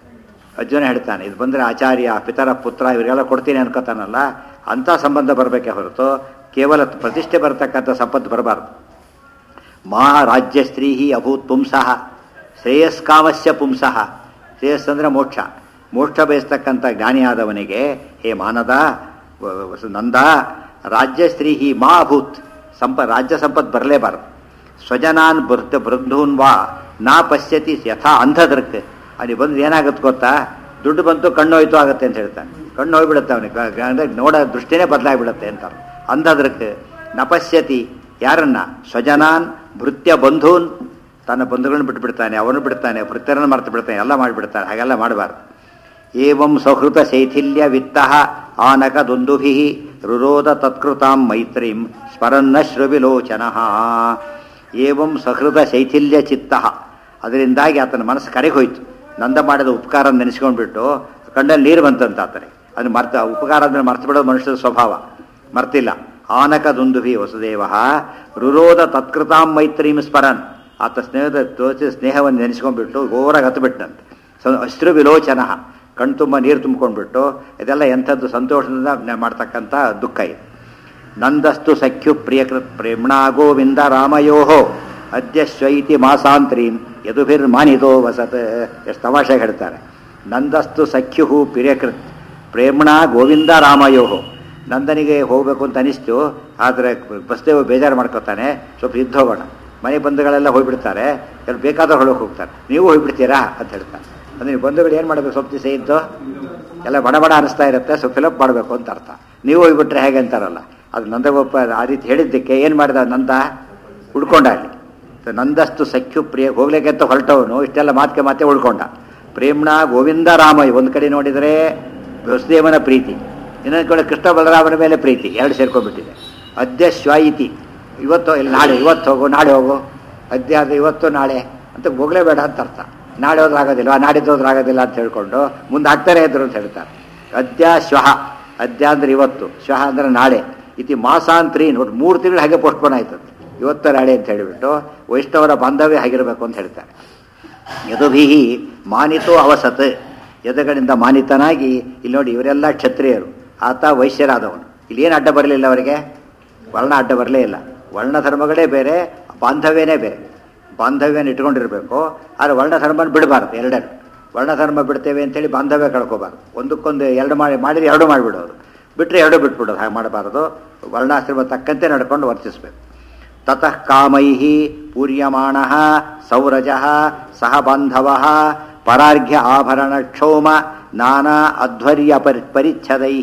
ಅರ್ಜುನ ಹೇಳ್ತಾನೆ ಇದು ಬಂದರೆ ಆಚಾರ್ಯ ಪಿತರ ಪುತ್ರ ಇವರಿಗೆಲ್ಲ ಕೊಡ್ತೀನಿ ಅನ್ಕೋತಾನಲ್ಲ ಅಂಥ ಸಂಬಂಧ ಬರಬೇಕೇ ಹೊರತು ಕೇವಲ ಪ್ರತಿಷ್ಠೆ ಬರತಕ್ಕಂಥ ಸಂಪತ್ತು ಬರಬಾರ್ದು ಮಹಾರಾಜ್ಯ ಸ್ತ್ರೀ ಅಭೂತ್ ಪುಂಸಃ ಶ್ರೇಯಸ್ಕಾಮಸ್ಯ ಪುಂಸಃ ಶ್ರೇಯಸ್ ಅಂದ್ರೆ ಮೋಕ್ಷ ಮೋಕ್ಷ ಬಯಸ್ತಕ್ಕಂಥ ಜ್ಞಾನಿಯಾದವನಿಗೆ ಹೇ ಮಾನದ ವ- ವ- ನಂದ ರಾಜ್ಯಶ್ರೀ ಹಿ ಮಾ ಅಭೂತ್ ಸಂಪ ರಾಜ್ಯ ಸಂಪತ್ ಬರಲೇಬಾರದು ಸ್ವಜನಾನ್ ಬೃತ್ ಬೃಂಧೂನ್ ವಾ ನಾ ಪಶ್ಯತಿ ಯಥಾ ಅಂಧದೃಕ್ ಅಲ್ಲಿ ಬಂದು ಏನಾಗುತ್ತೆ ಗೊತ್ತಾ ದುಡ್ಡು ಬಂತು ಕಣ್ಣು ಹೋಯ್ತು ಆಗುತ್ತೆ ಅಂತ ಹೇಳ್ತಾನೆ ಕಣ್ಣು ಹೋಗ್ಬಿಡುತ್ತೆ ಅವನಿಗೆ ಅಂದರೆ ನೋಡೋ ದೃಷ್ಟಿನೇ ಬದಲಾಗ್ಬಿಡುತ್ತೆ ಅಂತ ಅಂಧದೃಕ್ ನ ಪಶ್ಯತಿ ಯಾರನ್ನ ಸ್ವಜನಾನ್ ಭೃತ್ಯ ಬಂಧೂನ್ ತನ್ನ ಬಂಧುಗಳನ್ನ ಬಿಟ್ಬಿಡ್ತಾನೆ ಅವನು ಬಿಡ್ತಾನೆ ಭೃತ್ಯರನ್ನು ಮರೆತು ಬಿಡ್ತಾನೆ ಎಲ್ಲ ಮಾಡಿಬಿಡ್ತಾನೆ ಹಾಗೆಲ್ಲ ಮಾಡಬಾರ್ದು ಏವಂ ಸಹೃತ ಶೈಥಿಲ್ಯ ವಿತ್ತ ಆನಕ ದುಂದುಭಿ ರುರೋಧ ತತ್ಕೃತಾಂ ಮೈತ್ರೀಂ ಸ್ಮರನ್ನ ಶ್ರವಿಲೋಚನ ಏವಂ ಸಹೃದ ಶೈಥಿಲ್ಯ ಚಿತ್ತ ಅದರಿಂದಾಗಿ ಆತನ ಮನಸ್ಸು ಕರೆಗೆ ಹೋಯ್ತು ನಂದ ಮಾಡಿದ ಉಪಕಾರ ನೆನೆಸ್ಕೊಂಡ್ಬಿಟ್ಟು ಕಣ್ಣಲ್ಲಿ ನೀರು ಬಂತಂತ ಆತನಿಗೆ ಅದು ಮರ್ತ ಉಪಕಾರ ಅಂದ್ರೆ ಮರ್ತು ಬಿಡೋದು ಮನುಷ್ಯನ ಸ್ವಭಾವ ಮರ್ತಿಲ್ಲ ಆನಕ ದುಂದುಭಿ ವಸುದೇವ ರುರೋಧ ತತ್ಕೃತಾಂ ಮೈತ್ರೀಂ ಸ್ಮರನ್ ಆತ ಸ್ನೇಹದ ತೋಚಿ ಸ್ನೇಹವನ್ನು ನೆನೆಸ್ಕೊಂಡ್ಬಿಟ್ಟು ಘೋರಾಗಿ ಹತ್ತುಬಿಟ್ಟಂತೆ ಸ ಅಶ್ರು ವಿಲೋಚನ ಕಣ್ ತುಂಬ ನೀರು ತುಂಬಿಕೊಂಡ್ಬಿಟ್ಟು ಇದೆಲ್ಲ ಎಂಥದ್ದು ಸಂತೋಷದಿಂದ ನ- ಮಾಡ್ತಕ್ಕಂಥ ದುಃಖ ಇದು ನಂದಸ್ತು ಸಖ್ಯು ಪ್ರಿಯಕೃತ್ ಪ್ರೇಮ್ಣಾ ಗೋವಿಂದ ರಾಮಯೋ ಅದ್ಯ ಶ್ವೈತಿ ಮಾಸಾಂತ್ರೀನ್ ಯದುಭಿರ್ಮಾನಿತೋ ವಸತ್ ಎಷ್ಟು ತಮಾಷೆ ಹೇಳ್ತಾರೆ ನಂದಸ್ತು ಸಖ್ಯು ಪ್ರಿಯಕೃತ್ ಪ್ರೇಮ್ಣಾ ಗೋವಿಂದ ರಾಮಯೋ ನಂದನಿಗೆ ಹೋಗಬೇಕು ಅಂತ ಅನಿಸ್ತು ಆದರೆ ಬಸ್ದೇವ್ ಬೇಜಾರು ಮಾಡ್ಕೊತಾನೆ ಸ್ವಲ್ಪ ಇದ್ದು ಹೋಗೋಣ ಮನೆ ಬಂಧುಗಳೆಲ್ಲ ಹೋಗ್ಬಿಡ್ತಾರೆ ಎಲ್ಲ ಬೇಕಾದವ್ರು ಹೊಳಕ್ಕೆ ಹೋಗ್ತಾರೆ ನೀವು ಹೋಗ್ಬಿಡ್ತೀರಾ ಅಂತ ಹೇಳ್ತಾರೆ ಅಂದರೆ ನೀವು ಬಂಧುಗಳು ಏನು ಮಾಡಬೇಕು ಸ್ವಲ್ಪ ದಿವಸ ಇದ್ದು ಎಲ್ಲ ಬಡ ಬಡ ಅನಿಸ್ತಾ ಇರುತ್ತೆ ಸೊ ಫಿಲಪ್ ಮಾಡಬೇಕು ಅಂತ ಅರ್ಥ ನೀವು ಹೋಗ್ಬಿಟ್ರೆ ಹೇಗೆ ಅಂತಾರಲ್ಲ ಅದು ನಂದಗೊಪ್ಪ ಆ ರೀತಿ ಹೇಳಿದ್ದಕ್ಕೆ ಏನು ಮಾಡಿದ ನಂದ ಉಳ್ಕೊಂಡ ಅಲ್ಲಿ ನಂದಸ್ತು ಸಖ್ಯು ಪ್ರಿಯ ಹೋಗ್ಲಿಕ್ಕೆ ಅಂತ ಹೊರಟವನು ಇಷ್ಟೆಲ್ಲ ಮಾತಿಗೆ ಮಾತೆ ಉಳ್ಕೊಂಡ ಪ್ರೇಮ್ಣ ಗೋವಿಂದ ರಾಮಯ್ಯ ಒಂದು ಕಡೆ ನೋಡಿದರೆ ವಸುದೇವನ ಪ್ರೀತಿ ಇನ್ನೊಂದು ಕಡೆ ಕೃಷ್ಣ ಬಲರಾಮನ ಮೇಲೆ ಪ್ರೀತಿ ಎರಡು ಸೇರ್ಕೊಂಡ್ಬಿಟ್ಟಿದೆ ಅದ್ಯ ಶ್ವಾಯಿತಿ ಇವತ್ತು ಇಲ್ಲಿ ನಾಳೆ ಇವತ್ತು ಹೋಗು ನಾಳೆ ಹೋಗು ಅದ್ಯ ಆದರೆ ಇವತ್ತು ನಾಳೆ ಅಂತ ಹೋಗಲೇಬೇಡ ಅಂತ ಅರ್ಥ ನಾಳೆ ಹೋದ್ರೆ ಆಗೋದಿಲ್ಲ ನಾಡಿದ್ದು ಹೋದ್ರೆ ಆಗೋದಿಲ್ಲ ಅಂತ ಹೇಳ್ಕೊಂಡು ಮುಂದೆ ಹಾಕ್ತಾನೆ ಇದ್ರು ಅಂತ ಹೇಳ್ತಾರೆ ಅದ್ಯ ಶ್ವಹ ಅದ್ಯ ಅಂದ್ರೆ ಇವತ್ತು ಶ್ವಹ ಅಂದ್ರೆ ನಾಳೆ ಇತಿ ಮಾಸಾಂತ್ರಿ ನೋಡಿ ಮೂರು ತಿಂಗಳು ಹಾಗೆ ಪೋಸ್ಟ್ಪೋನ್ ಆಯ್ತದೆ ಇವತ್ತು ನಾಳೆ ಅಂತ ಹೇಳಿಬಿಟ್ಟು ವೈಷ್ಣವರ ಬಾಂಧವ್ಯ ಆಗಿರಬೇಕು ಅಂತ ಹೇಳ್ತಾರೆ ಯದುಭಿ ಮಾನಿತೋ ಅವಸತ್ ಯದುಗಳಿಂದ ಮಾನಿತನಾಗಿ ಇಲ್ಲಿ ನೋಡಿ ಇವರೆಲ್ಲ ಕ್ಷತ್ರಿಯರು ಆತ ವೈಶ್ಯರಾದವನು ಇಲ್ಲಿ ಏನು ಅಡ್ಡ ಬರಲಿಲ್ಲ ಅವರಿಗೆ ವರ್ಣ ಅಡ್ಡ ಬರಲೇ ಇಲ್ಲ ವರ್ಣ ಧರ್ಮಗಳೇ ಬೇರೆ ಬಾಂಧವ್ಯನೇ ಬೇರೆ ಬಾಂಧವ್ಯನ ಇಟ್ಕೊಂಡಿರಬೇಕು ಆದರೆ ವರ್ಣ ಧರ್ಮನ ಬಿಡಬಾರ್ದು ಎರಡನ್ನು ವರ್ಣಧರ್ಮ ಬಿಡ್ತೇವೆ ಅಂತೇಳಿ ಬಾಂಧವ್ಯ ಕಳ್ಕೊಬಾರ್ದು ಒಂದಕ್ಕೊಂದು ಎರಡು ಮಾಡಿ ಮಾಡಿದ್ರೆ ಎರಡು ಮಾಡಿಬಿಡೋದು ಬಿಟ್ಟರೆ ಎರಡು ಬಿಟ್ಬಿಡೋದು ಹಾಗೆ ಮಾಡಬಾರ್ದು ವರ್ಣಾಶ್ರಮ ತಕ್ಕಂತೆ ನಡ್ಕೊಂಡು ವರ್ತಿಸಬೇಕು ತತಃ ಕಾಮೈ ಪೂರ್ಯಮಾಣ ಸೌರಜ ಸಹ ಬಾಂಧವ ಪರಾರ್ಘ್ಯ ಆಭರಣ ಕ್ಷೋಮ ನಾನಾ ಅಧ್ವರ್ಯ ಪರಿ ಪರಿಚ್ಛದೈ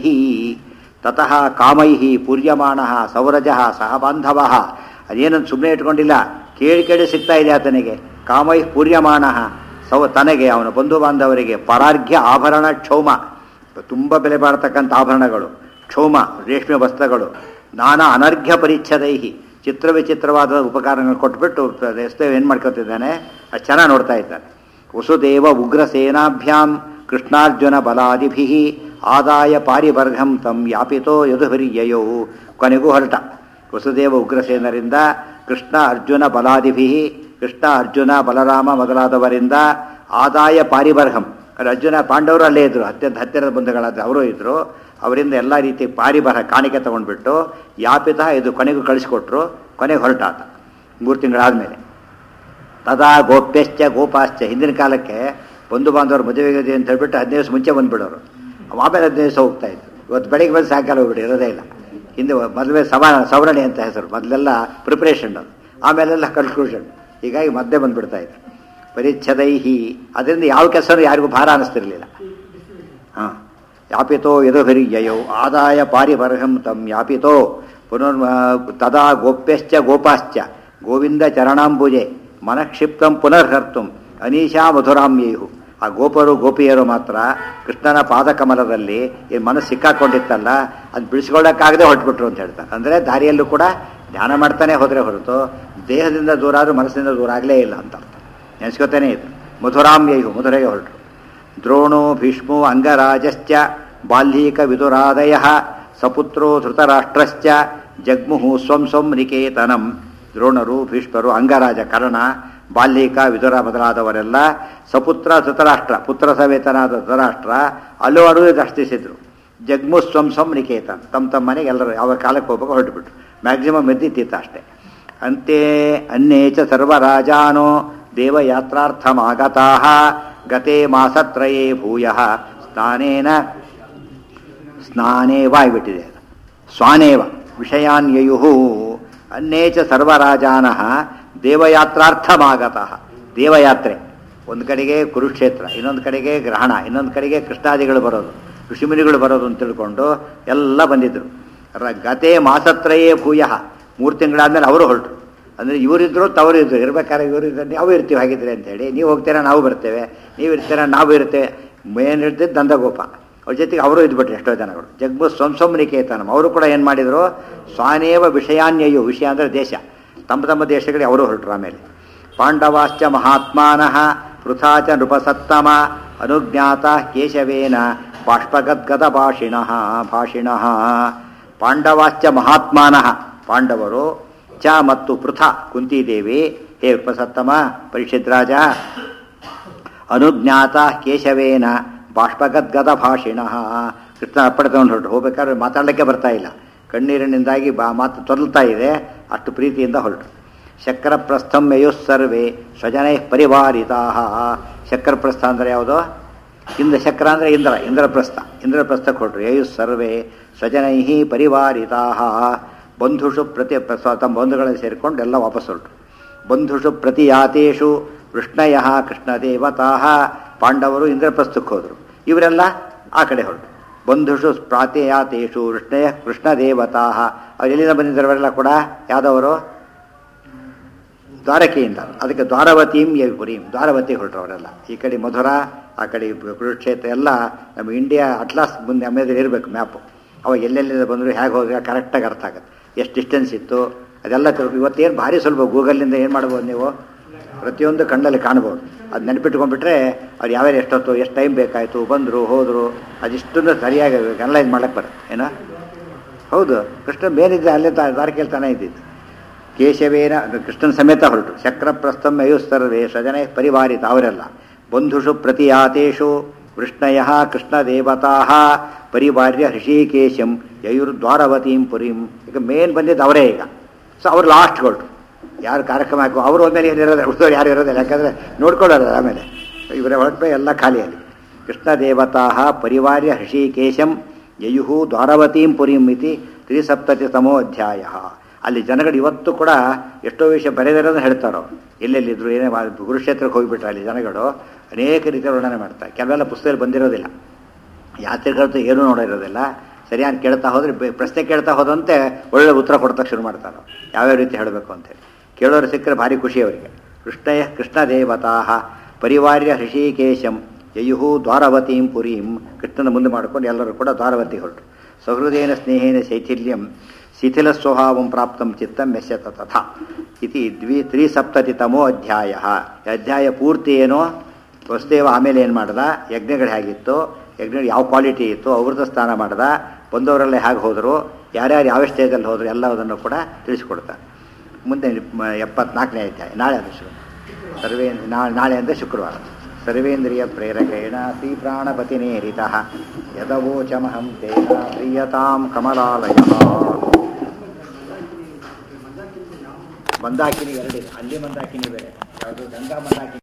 ತತಃ ಕಾಮೈ ಪೂರ್ಯಮಾಣ ಸೌರಜ ಸಹ ಬಾಂಧವ ಅದೇನಂತ ಸುಮ್ಮನೆ ಇಟ್ಕೊಂಡಿಲ್ಲ ಕೇಳಿ ಕೇಳಿ ಸಿಗ್ತಾ ಇದೆ ಆತನಿಗೆ ಕಾಮೈ ಪೂರ್ಯಮಾಣ ಸೌ ತನಗೆ ಅವನ ಬಂಧು ಬಾಂಧವರಿಗೆ ಪರಾರ್ಘ್ಯ ಆಭರಣ ಕ್ಷೌಮ ತುಂಬ ಬೆಲೆ ಬಾಳ್ತಕ್ಕಂಥ ಆಭರಣಗಳು ಕ್ಷೌಮ ರೇಷ್ಮೆ ವಸ್ತ್ರಗಳು ನಾನಾ ಅನರ್ಘ್ಯ ಪರಿಚ್ಛದೈಹಿ ಚಿತ್ರ ವಿಚಿತ್ರವಾದ ಉಪಕಾರಗಳು ಕೊಟ್ಬಿಟ್ಟು ಎಸ್ತೇವ್ ಏನು ಮಾಡ್ಕೊತಿದ್ದಾನೆ ಅದು ಚೆನ್ನಾಗಿ ನೋಡ್ತಾ ಇದ್ದಾನೆ ವಸುದೇವ ಉಗ್ರಸೇನಾಭ್ಯಾಂ ಕೃಷ್ಣಾರ್ಜುನ ಬಲಾದಿಭಿ ಆದಾಯ ಪಾರಿಬರ್ಘಂ ತಂ ಯಾಪಿತೋ ಯದುಹರಿಯಯೋ ಕೊನೆಗೂ ಹೊರಟ ವಸುದೇವ ಉಗ್ರಸೇನರಿಂದ ಕೃಷ್ಣ ಅರ್ಜುನ ಬಲಾದಿಭಿ ಕೃಷ್ಣ ಅರ್ಜುನ ಬಲರಾಮ ಮೊದಲಾದವರಿಂದ ಆದಾಯ ಪಾರಿಬರ್ಹಂ ಅಂದ್ರೆ ಅರ್ಜುನ ಪಾಂಡವರು ಅಲ್ಲೇ ಇದ್ರು ಅತ್ಯಂತ ಹತ್ತಿರದ ಬಂಧುಗಳಾದ ಅವರು ಇದ್ರು ಅವರಿಂದ ಎಲ್ಲ ರೀತಿ ಪಾರಿಬರಹ ಕಾಣಿಕೆ ತಗೊಂಡ್ಬಿಟ್ಟು ಯಾಪಿತ ಇದು ಕೊನೆಗೂ ಕಳಿಸ್ಕೊಟ್ರು ಕೊನೆಗೆ ಹೊರಟಾತ ಮೂರು ತಿಂಗಳಾದಮೇಲೆ ತದಾ ಗೋಪ್ಯಶ್ಚ ಗೋಪಾಶ್ಚ ಹಿಂದಿನ ಕಾಲಕ್ಕೆ ಬಂಧು ಬಾಂಧವರು ಮದುವೆಗೆ ಅಂತ ಹೇಳ್ಬಿಟ್ಟು ಹದಿನೈದು ದಿವಸ ಮುಂಚೆ ಬಂದ್ಬಿಡೋರು ಆಮೇಲೆ ಹದಿನೈದು ದಿವಸ ಹೋಗ್ತಾ ಇದ್ರು ಇವತ್ತು ಬೆಳಿಗ್ಗೆ ಬಂದು ಸಾಯಂಕಾಲ ಹೋಗ್ಬಿಟ್ಟು ಇರೋದೇ ಇಲ್ಲ ಹಿಂದೆ ಮದುವೆ ಸವ ಸವರಣಿ ಅಂತ ಹೆಸರು ಮೊದಲೆಲ್ಲ ಪ್ರಿಪ್ರೇಷನ್ ಅದು ಆಮೇಲೆಲ್ಲ ಕನ್ಕ್ಲೂಷನ್ ಹೀಗಾಗಿ ಮಧ್ಯೆ ಬಂದ್ಬಿಡ್ತಾ ಇದ್ರು ಪರಿಚ್ಛದೈಹಿ ಅದರಿಂದ ಯಾವ ಕೆಲಸನೂ ಯಾರಿಗೂ ಭಾರ ಅನ್ನಿಸ್ತಿರ್ಲಿಲ್ಲ ಹಾಂ ಯಾಪಿತೋ ಯದುಹರಿ ಯಯೌ ಆದಾಯ ಪಾರಿಬರ್ಹಂ ತಂ ಯಾಪಿತೋ ಪುನರ್ ತದಾ ಗೋಪ್ಯಶ್ಚ ಗೋಪಾಶ್ಚ ಗೋವಿಂದ ಚರಣಾಂಬುಜೆ ಮನಕ್ಷಿಪ್ತಂ ಪುನರ್ಹರ್ತುಂ ಅನೀಶಾ ಮಧುರಾಮ್ಯೇಹು ಆ ಗೋಪರು ಗೋಪಿಯರು ಮಾತ್ರ ಕೃಷ್ಣನ ಪಾದಕಮಲದಲ್ಲಿ ಈ ಮನಸ್ಸು ಸಿಕ್ಕಾಕೊಂಡಿತ್ತಲ್ಲ ಅದು ಬಿಡಿಸ್ಕೊಳ್ಳೋಕ್ಕಾಗದೆ ಹೊರಟ್ಬಿಟ್ರು ಅಂತ ಹೇಳ್ತಾರೆ ಅಂದರೆ ದಾರಿಯಲ್ಲೂ ಕೂಡ ಧ್ಯಾನ ಮಾಡ್ತಾನೆ ಹೋದರೆ ಹೊರತು ದೇಹದಿಂದ ದೂರ ಆದರೂ ಮನಸ್ಸಿನಿಂದ ದೂರ ಆಗಲೇ ಇಲ್ಲ ಅಂತ ಅರ್ಥ ನೆನೆಸ್ಕೊತಾನೆ ಇತ್ತು ಮಧುರಾಮ್ಯೇಹು ಮಧುರೆಗೆ ಹೊರಟರು ದ್ರೋಣೋ ಭೀಷ್ಮೋ ಅಂಗರಾಜಶ್ಚ ಬಾಲ್ಯೀಕ ವಿದುರಾದಯ ಸಪುತ್ರೋ ಧೃತರಾಷ್ಟ್ರಶ್ಚ ಜಗ್ಮುಹು ಸ್ವಂ ಸ್ವಂ ನಿಕೇತನಂ ದ್ರೋಣರು ಭೀಷ್ಮರು ಅಂಗರಾಜ ಕರ್ಣ ಬಾಲ್ಯೀಕ ವಿದುರ ಮೊದಲಾದವರೆಲ್ಲ ಸಪುತ್ರ ಧೃತರಾಷ್ಟ್ರ ಪುತ್ರ ಸಮೇತನಾದ ಧೃತರಾಷ್ಟ್ರ ಅಲ್ಲೂ ಅಡೂ ದರ್ಶಿಸಿದ್ರು ಜಗ್ಮು ಸ್ವಂ ಸ್ವಂ ನಿಕೇತನ್ ತಮ್ಮ ತಮ್ಮ ಮನೆಗೆ ಎಲ್ಲರೂ ಯಾವ ಕಾಲಕ್ಕೆ ಹೋಗ್ಬೇಕು ಹೊರಟುಬಿಟ್ರು ಮ್ಯಾಕ್ಸಿಮಮ್ ಎದ್ದಿತ್ತಿತ್ತು ಅಷ್ಟೇ ಅಂತೆ ಅನ್ನೇ ಚ ಸರ್ವರಾಜಾನೋ ದೇವಯಾತ್ರಾರ್ಥಮಾಗತಾ ಗತೆ ಮಾಸತ್ರಯೇ ಭೂಯ ಸ್ನಾನೇನ ಸ್ನಾನೇವ ಆಗಿಬಿಟ್ಟಿದೆ ಅದು. ಸ್ವಾನೇವ ವಿಷಯಾನ್ಯಯು ಅನ್ನೇ ಚ ಸರ್ವರಾಜಾನಃ ದೇವಯಾತ್ರಾರ್ಥಮಾಗತಃ ದೇವಯಾತ್ರೆ ಒಂದು ಕಡೆಗೆ ಕುರುಕ್ಷೇತ್ರ ಇನ್ನೊಂದು ಕಡೆಗೆ ಗ್ರಹಣ ಇನ್ನೊಂದು ಕಡೆಗೆ ಕೃಷ್ಣಾದಿಗಳು ಬರೋದು ಋಷಿಮುನಿಗಳು ಬರೋದು ಅಂತ ತಿಳ್ಕೊಂಡು ಎಲ್ಲ ಬಂದಿದ್ರು ರ ಗತೆ ಮಾಸತ್ರಯೇ ಭೂಯ ಮೂರು ತಿಂಗಳಾದ್ಮೇಲೆ ಅವರು ಹೊರಟರು ಅಂದರೆ ಇವರಿದ್ರು ತವರು ಇದ್ರು ಇರ್ಬೇಕಾದ್ರೆ ಇವರು ಇದ್ರೆ ನಾವು ಇರ್ತೀವಿ ಹಾಗಿದ್ರೆ ಅಂತೇಳಿ ನೀವು ಹೋಗ್ತೀರಾ ನಾವು ಬರ್ತೇವೆ ನೀವು ಇರ್ತೀರಾ ನಾವು ಇರ್ತೇವೆ ಮೇನ್ ಇರ್ತಿದ್ದು ದಂದಗೋಪ ಅವ್ರ ಜೊತೆಗೆ ಅವರು ಇದ್ಬಿಟ್ರು ಎಷ್ಟೋ ಜನಗಳು ಜಗ್ಬು ಸ್ವಂ ಸ್ವನಿಕೇತನಂ ಅವರು ಕೂಡ ಏನು ಮಾಡಿದರು ಸ್ವಾನೇವ ವಿಷಯಾನ್ಯಯು ವಿಷಯ ಅಂದರೆ ದೇಶ ತಮ್ಮ ತಮ್ಮ ದೇಶಗಳಿಗೆ ಅವರು ಹೊರಟರು ಆಮೇಲೆ ಪಾಂಡವಾಶ್ಚ ಮಹಾತ್ಮಾನಃ ಪೃಥಾ ಚ ನೃಪಸತ್ತಮ ಅನುಜ್ಞಾತ ಕೇಶವೇನ ಬಾಷ್ಪಗದ್ಗದ ಭಾಷಿಣಃ ಭಾಷಿಣಃ ಪಾಂಡವಾಶ್ಚ ಮಹಾತ್ಮಾನಃ ಪಾಂಡವರು ಚ ಮತ್ತು ಪೃಥ ಕುಂತಿದೇವಿ ಹೇ ಉಪಸತ್ತಮ ಪರೀಕ್ಷಿತ್ ರಾಜ ಅನುಜ್ಞಾತ ಕೇಶವೇನ ಬಾಷ್ಪಗದ್ಗದ ಭಾಷಿಣ ಕೃಷ್ಣ ಅಪ್ಪಡೆ ತಗೊಂಡು ಹೊರಟು ಹೋಗ್ಬೇಕಾದ್ರೆ ಮಾತಾಡಲಿಕ್ಕೆ ಬರ್ತಾ ಇಲ್ಲ ಕಣ್ಣೀರಿನಿಂದಾಗಿ ಬಾ ಮಾತು ತೊದಲ್ತಾ ಇದೆ ಅಷ್ಟು ಪ್ರೀತಿಯಿಂದ ಹೊರಟು ಶಕ್ರಪ್ರಸ್ಥಂ ಯಯುಃ ಸರ್ವೇ ಸ್ವಜನೈ ಪರಿವಾರಿತಾ ಶಕ್ರಪ್ರಸ್ಥ ಅಂದರೆ ಯಾವುದು ಇಂದ್ರ ಚಕ್ರ ಅಂದರೆ ಇಂದ್ರ ಇಂದ್ರಪ್ರಸ್ಥ ಇಂದ್ರಪ್ರಸ್ಥಕ್ಕೆ ಹೊರಟರು ಯಯುಃ ಸರ್ವೇ ಸ್ವಜನೈ ಪರಿವಾರಿತಾ ಬಂಧುಷು ಪ್ರತಿ ಸ್ವ- ತಮ್ಮ ಬಂಧುಗಳನ್ನು ಸೇರಿಕೊಂಡು ಎಲ್ಲ ವಾಪಸ್ ಹೊರಟರು ಬಂಧುಷು ಪ್ರತಿಯಾತೇಷು ವೃಷ್ಣಯ ಕೃಷ್ಣದೇವತಾ ಪಾಂಡವರು ಇಂದ್ರಪ್ರಸ್ಥಕ್ಕೆ ಹೋದರು ಇವರೆಲ್ಲ ಆ ಕಡೆ ಹೊರಟು ಬಂಧುಷು ಪ್ರಾತಿಯಾತೇಷು ವೃಷ್ಣಯ ಕೃಷ್ಣದೇವತಾ ಅವ್ರು ಎಲ್ಲಿಂದ ಬಂದಿದ್ದವರೆಲ್ಲ ಕೂಡ ಯಾದವರು ದ್ವಾರಕೆಯಿಂದ ಅದಕ್ಕೆ ದ್ವಾರವತೀಂ ಯವಿಪುರೀಂ ದ್ವಾರವತಿ ಹೊರಟರು ಅವರೆಲ್ಲ ಈ ಕಡೆ ಮಧುರ ಆ ಕಡೆ ಕುರುಕ್ಷೇತ್ರ ಎಲ್ಲ ನಮ್ಮ ಇಂಡಿಯಾ ಅಟ್ಲಾಸ್ ಮುಂದೆ ಆಮೇಲೆ ಇರಬೇಕು ಮ್ಯಾಪು ಅವಾಗ ಎಲ್ಲೆಲ್ಲಿಂದ ಬಂದರು ಹೇಗೆ ಹೋದ್ರೆ ಕರೆಕ್ಟಾಗಿ ಅರ್ಥ ಆಗುತ್ತೆ ಎಷ್ಟು ಡಿಸ್ಟೆನ್ಸ್ ಇತ್ತು ಅದೆಲ್ಲ ತಿಳ್ಕೊ ಇವತ್ತೇನು ಭಾರಿ ಸುಲಭ ಗೂಗಲ್ನಿಂದ ಏನು ಮಾಡ್ಬೋದು ನೀವು ಪ್ರತಿಯೊಂದು ಕಣ್ಣಲ್ಲಿ ಕಾಣ್ಬೋದು ಅದು ನೆನಪಿಟ್ಕೊಂಡ್ಬಿಟ್ರೆ ಅವ್ರು ಯಾವ್ಯಾವ ಎಷ್ಟೊತ್ತು ಎಷ್ಟು ಟೈಮ್ ಬೇಕಾಯಿತು ಬಂದರು ಹೋದರು ಅದಿಷ್ಟನ್ನು ಸರಿಯಾಗಿ ಅನಲೈಸ್ ಮಾಡಕ್ಕೆ ಬರುತ್ತೆ ಏನೋ ಹೌದು ಕೃಷ್ಣ ಬೇನಿದ್ದೆ ಅಲ್ಲೇ ತಾ ದ್ವಾರಕೆಯಲ್ಲಿ ತಾನೇ ಇದ್ದಿದ್ದು ಕೇಶವೇನ ಕೃಷ್ಣನ ಸಮೇತ ಹೊರಟು ಚಕ್ರಪ್ರಸ್ಥಂ ಯಯುಸ್ತರ್ವೇ ಸ್ವಜನೇ ಪರಿವಾರಿತ ಅವರೆಲ್ಲ ಬಂಧುಷು ಪ್ರತಿಯಾತೇಷು ವೃಷ್ಣಯ ಕೃಷ್ಣದೇವತಾ ಪರಿವಾರ್ಯ ಹೃಷಿಕೇಶಂ ಯಯುರ್ದ್ವಾರವತೀಂ ಪುರೀಂ ಈಗ ಮೇನ್ ಬಂದಿದ್ದು ಅವರೇ ಈಗ ಸೊ ಅವ್ರು ಲಾಸ್ಟ್ ಹೊರಟು ಯಾರು ಕಾರ್ಯಕ್ರಮ ಹಾಕೋ ಅವರು ಹೋದ್ಮೇಲೆ ಏನಿರೋದು ಉಳಿದವ್ರು ಯಾರು ಇರೋದಿಲ್ಲ ಯಾಕಂದರೆ ನೋಡ್ಕೊಳ್ಳೋದು ಆಮೇಲೆ ಇವರ ಹೊರಟು ಎಲ್ಲ ಖಾಲಿಯಲ್ಲಿ ಕೃಷ್ಣದೇವತಾ ಪರಿವಾರ್ಯ ಹೃಷಿಕೇಶಂ ಯಯು ದ್ವಾರವತೀಂ ಪುರೀಂ ಇತಿ ತ್ರಿಸಪ್ತತಿತಮೋ ಅಧ್ಯಾಯ ಅಲ್ಲಿ ಜನಗಳು ಇವತ್ತು ಕೂಡ ಎಷ್ಟೋ ವಿಷಯ ಬರೆದಿರೋದನ್ನ ಹೇಳ್ತಾರೆ ಅವ್ರು ಎಲ್ಲೆಲ್ಲಿದ್ರು ಏನೇ ಮಾ- ಕುರುಕ್ಷೇತ್ರಕ್ಕೆ ಹೋಗಿಬಿಟ್ರೆ ಅಲ್ಲಿ ಜನಗಳು ಅನೇಕ ರೀತಿಯ ವರ್ಣನೆ ಮಾಡ್ತಾರೆ ಕೆಲವೆಲ್ಲ ಪುಸ್ತಕದಲ್ಲಿ ಬಂದಿರೋದಿಲ್ಲ ಯಾತ್ರಿಕರದ್ದು ಏನೂ ನೋಡಿರೋದಿಲ್ಲ ಸರಿಯಾಗಿ ಕೇಳ್ತಾ ಹೋದ್ರೆ ಬೆ- ಪ್ರಶ್ನೆ ಕೇಳ್ತಾ ಹೋದಂತೆ ಒಳ್ಳೆ ಉತ್ತರ ಕೊಡ್ತಕ್ಕೆ ಶುರು ಮಾಡ್ತಾರೆ ಅವ್ರು. ಯಾವ್ಯಾವ ರೀತಿ ಹೇಳಬೇಕು ಅಂತೇಳಿ ಕೇಳೋರು ಸಿಕ್ಕರೆ ಭಾರಿ ಖುಷಿ ಅವರಿಗೆ ಕೃಷ್ಣಯ ಕೃಷ್ಣದೇವತಾ ಪರಿವಾರ್ಯ ಹೃಷಿಕೇಶಂ ಯಯು ದ್ವಾರವತೀಂ ಪುರೀಂ ಕೃಷ್ಣನ ಮುಂದೆ ಮಾಡಿಕೊಂಡು ಎಲ್ಲರೂ ಕೂಡ ದ್ವಾರವತಿ ಹೊರಟರು ಸಹೃದಯನ ಸ್ನೇಹೇನ ಶೈಥಿಲ್ಯಂ ಶಿಥಿಲ ಸ್ವಭಾವಂ ಪ್ರಾಪ್ತಂ ಚಿತ್ತಂ ಯಶ್ಯತ ತಥಾ ಇತಿ ದ್ವಿ ತ್ರಿಸಪ್ತತಿತಮೋ ಅಧ್ಯಾಯ ಈ ಅಧ್ಯಾಯ ಪೂರ್ತಿ ಏನೋ ವಸುದೇವ ಆಮೇಲೆ ಏನು ಮಾಡ್ದ ಯಜ್ಞಗಳು ಹೇಗಿತ್ತು ಯಜ್ಞಗಳು ಯಾವ ಕ್ವಾಲಿಟಿ ಇತ್ತು ಅವ್ರದ್ದು ಸ್ನಾನ ಮಾಡ್ದ ಬಂದವರೆಲ್ಲ ಹೇಗೆ ಹೋದರು ಯಾರ್ಯಾರು ಯಾವ ಸ್ಟೇಜಲ್ಲಿ ಹೋದರು ಎಲ್ಲದನ್ನು ಕೂಡ ತಿಳಿಸ್ಕೊಡ್ತಾರೆ ಮುಂದೆ ಮ- ಎಪ್ಪತ್ನಾಲ್ಕನೇ ಅಧ್ಯಾಯ ನಾಳೆ ಅದು ಶುರು ಸರ್ವೇ ನಾ- ನಾಳೆ ಅಂದರೆ ಶುಕ್ರವಾರ ಸರ್ವೇಂದ್ರಿಯ ಪ್ರೇರಕೇಣ ಶ್ರೀ ಪ್ರಾಣಪತಿನೇರಿತ ಯದವೋಚಮಹಂ ತೇನ ಪ್ರಿಯತಾಂ ಕಮಲಾಲಯ ಮಂದಾಕಿನಿ ಎರಡಿದೆ ಅಲ್ಲಿ ಮಂದಾಕಿನಿ ಬೇರೆ ಯಾವುದು ಗಂಗಾ ಮಂದಾಕಿನಿ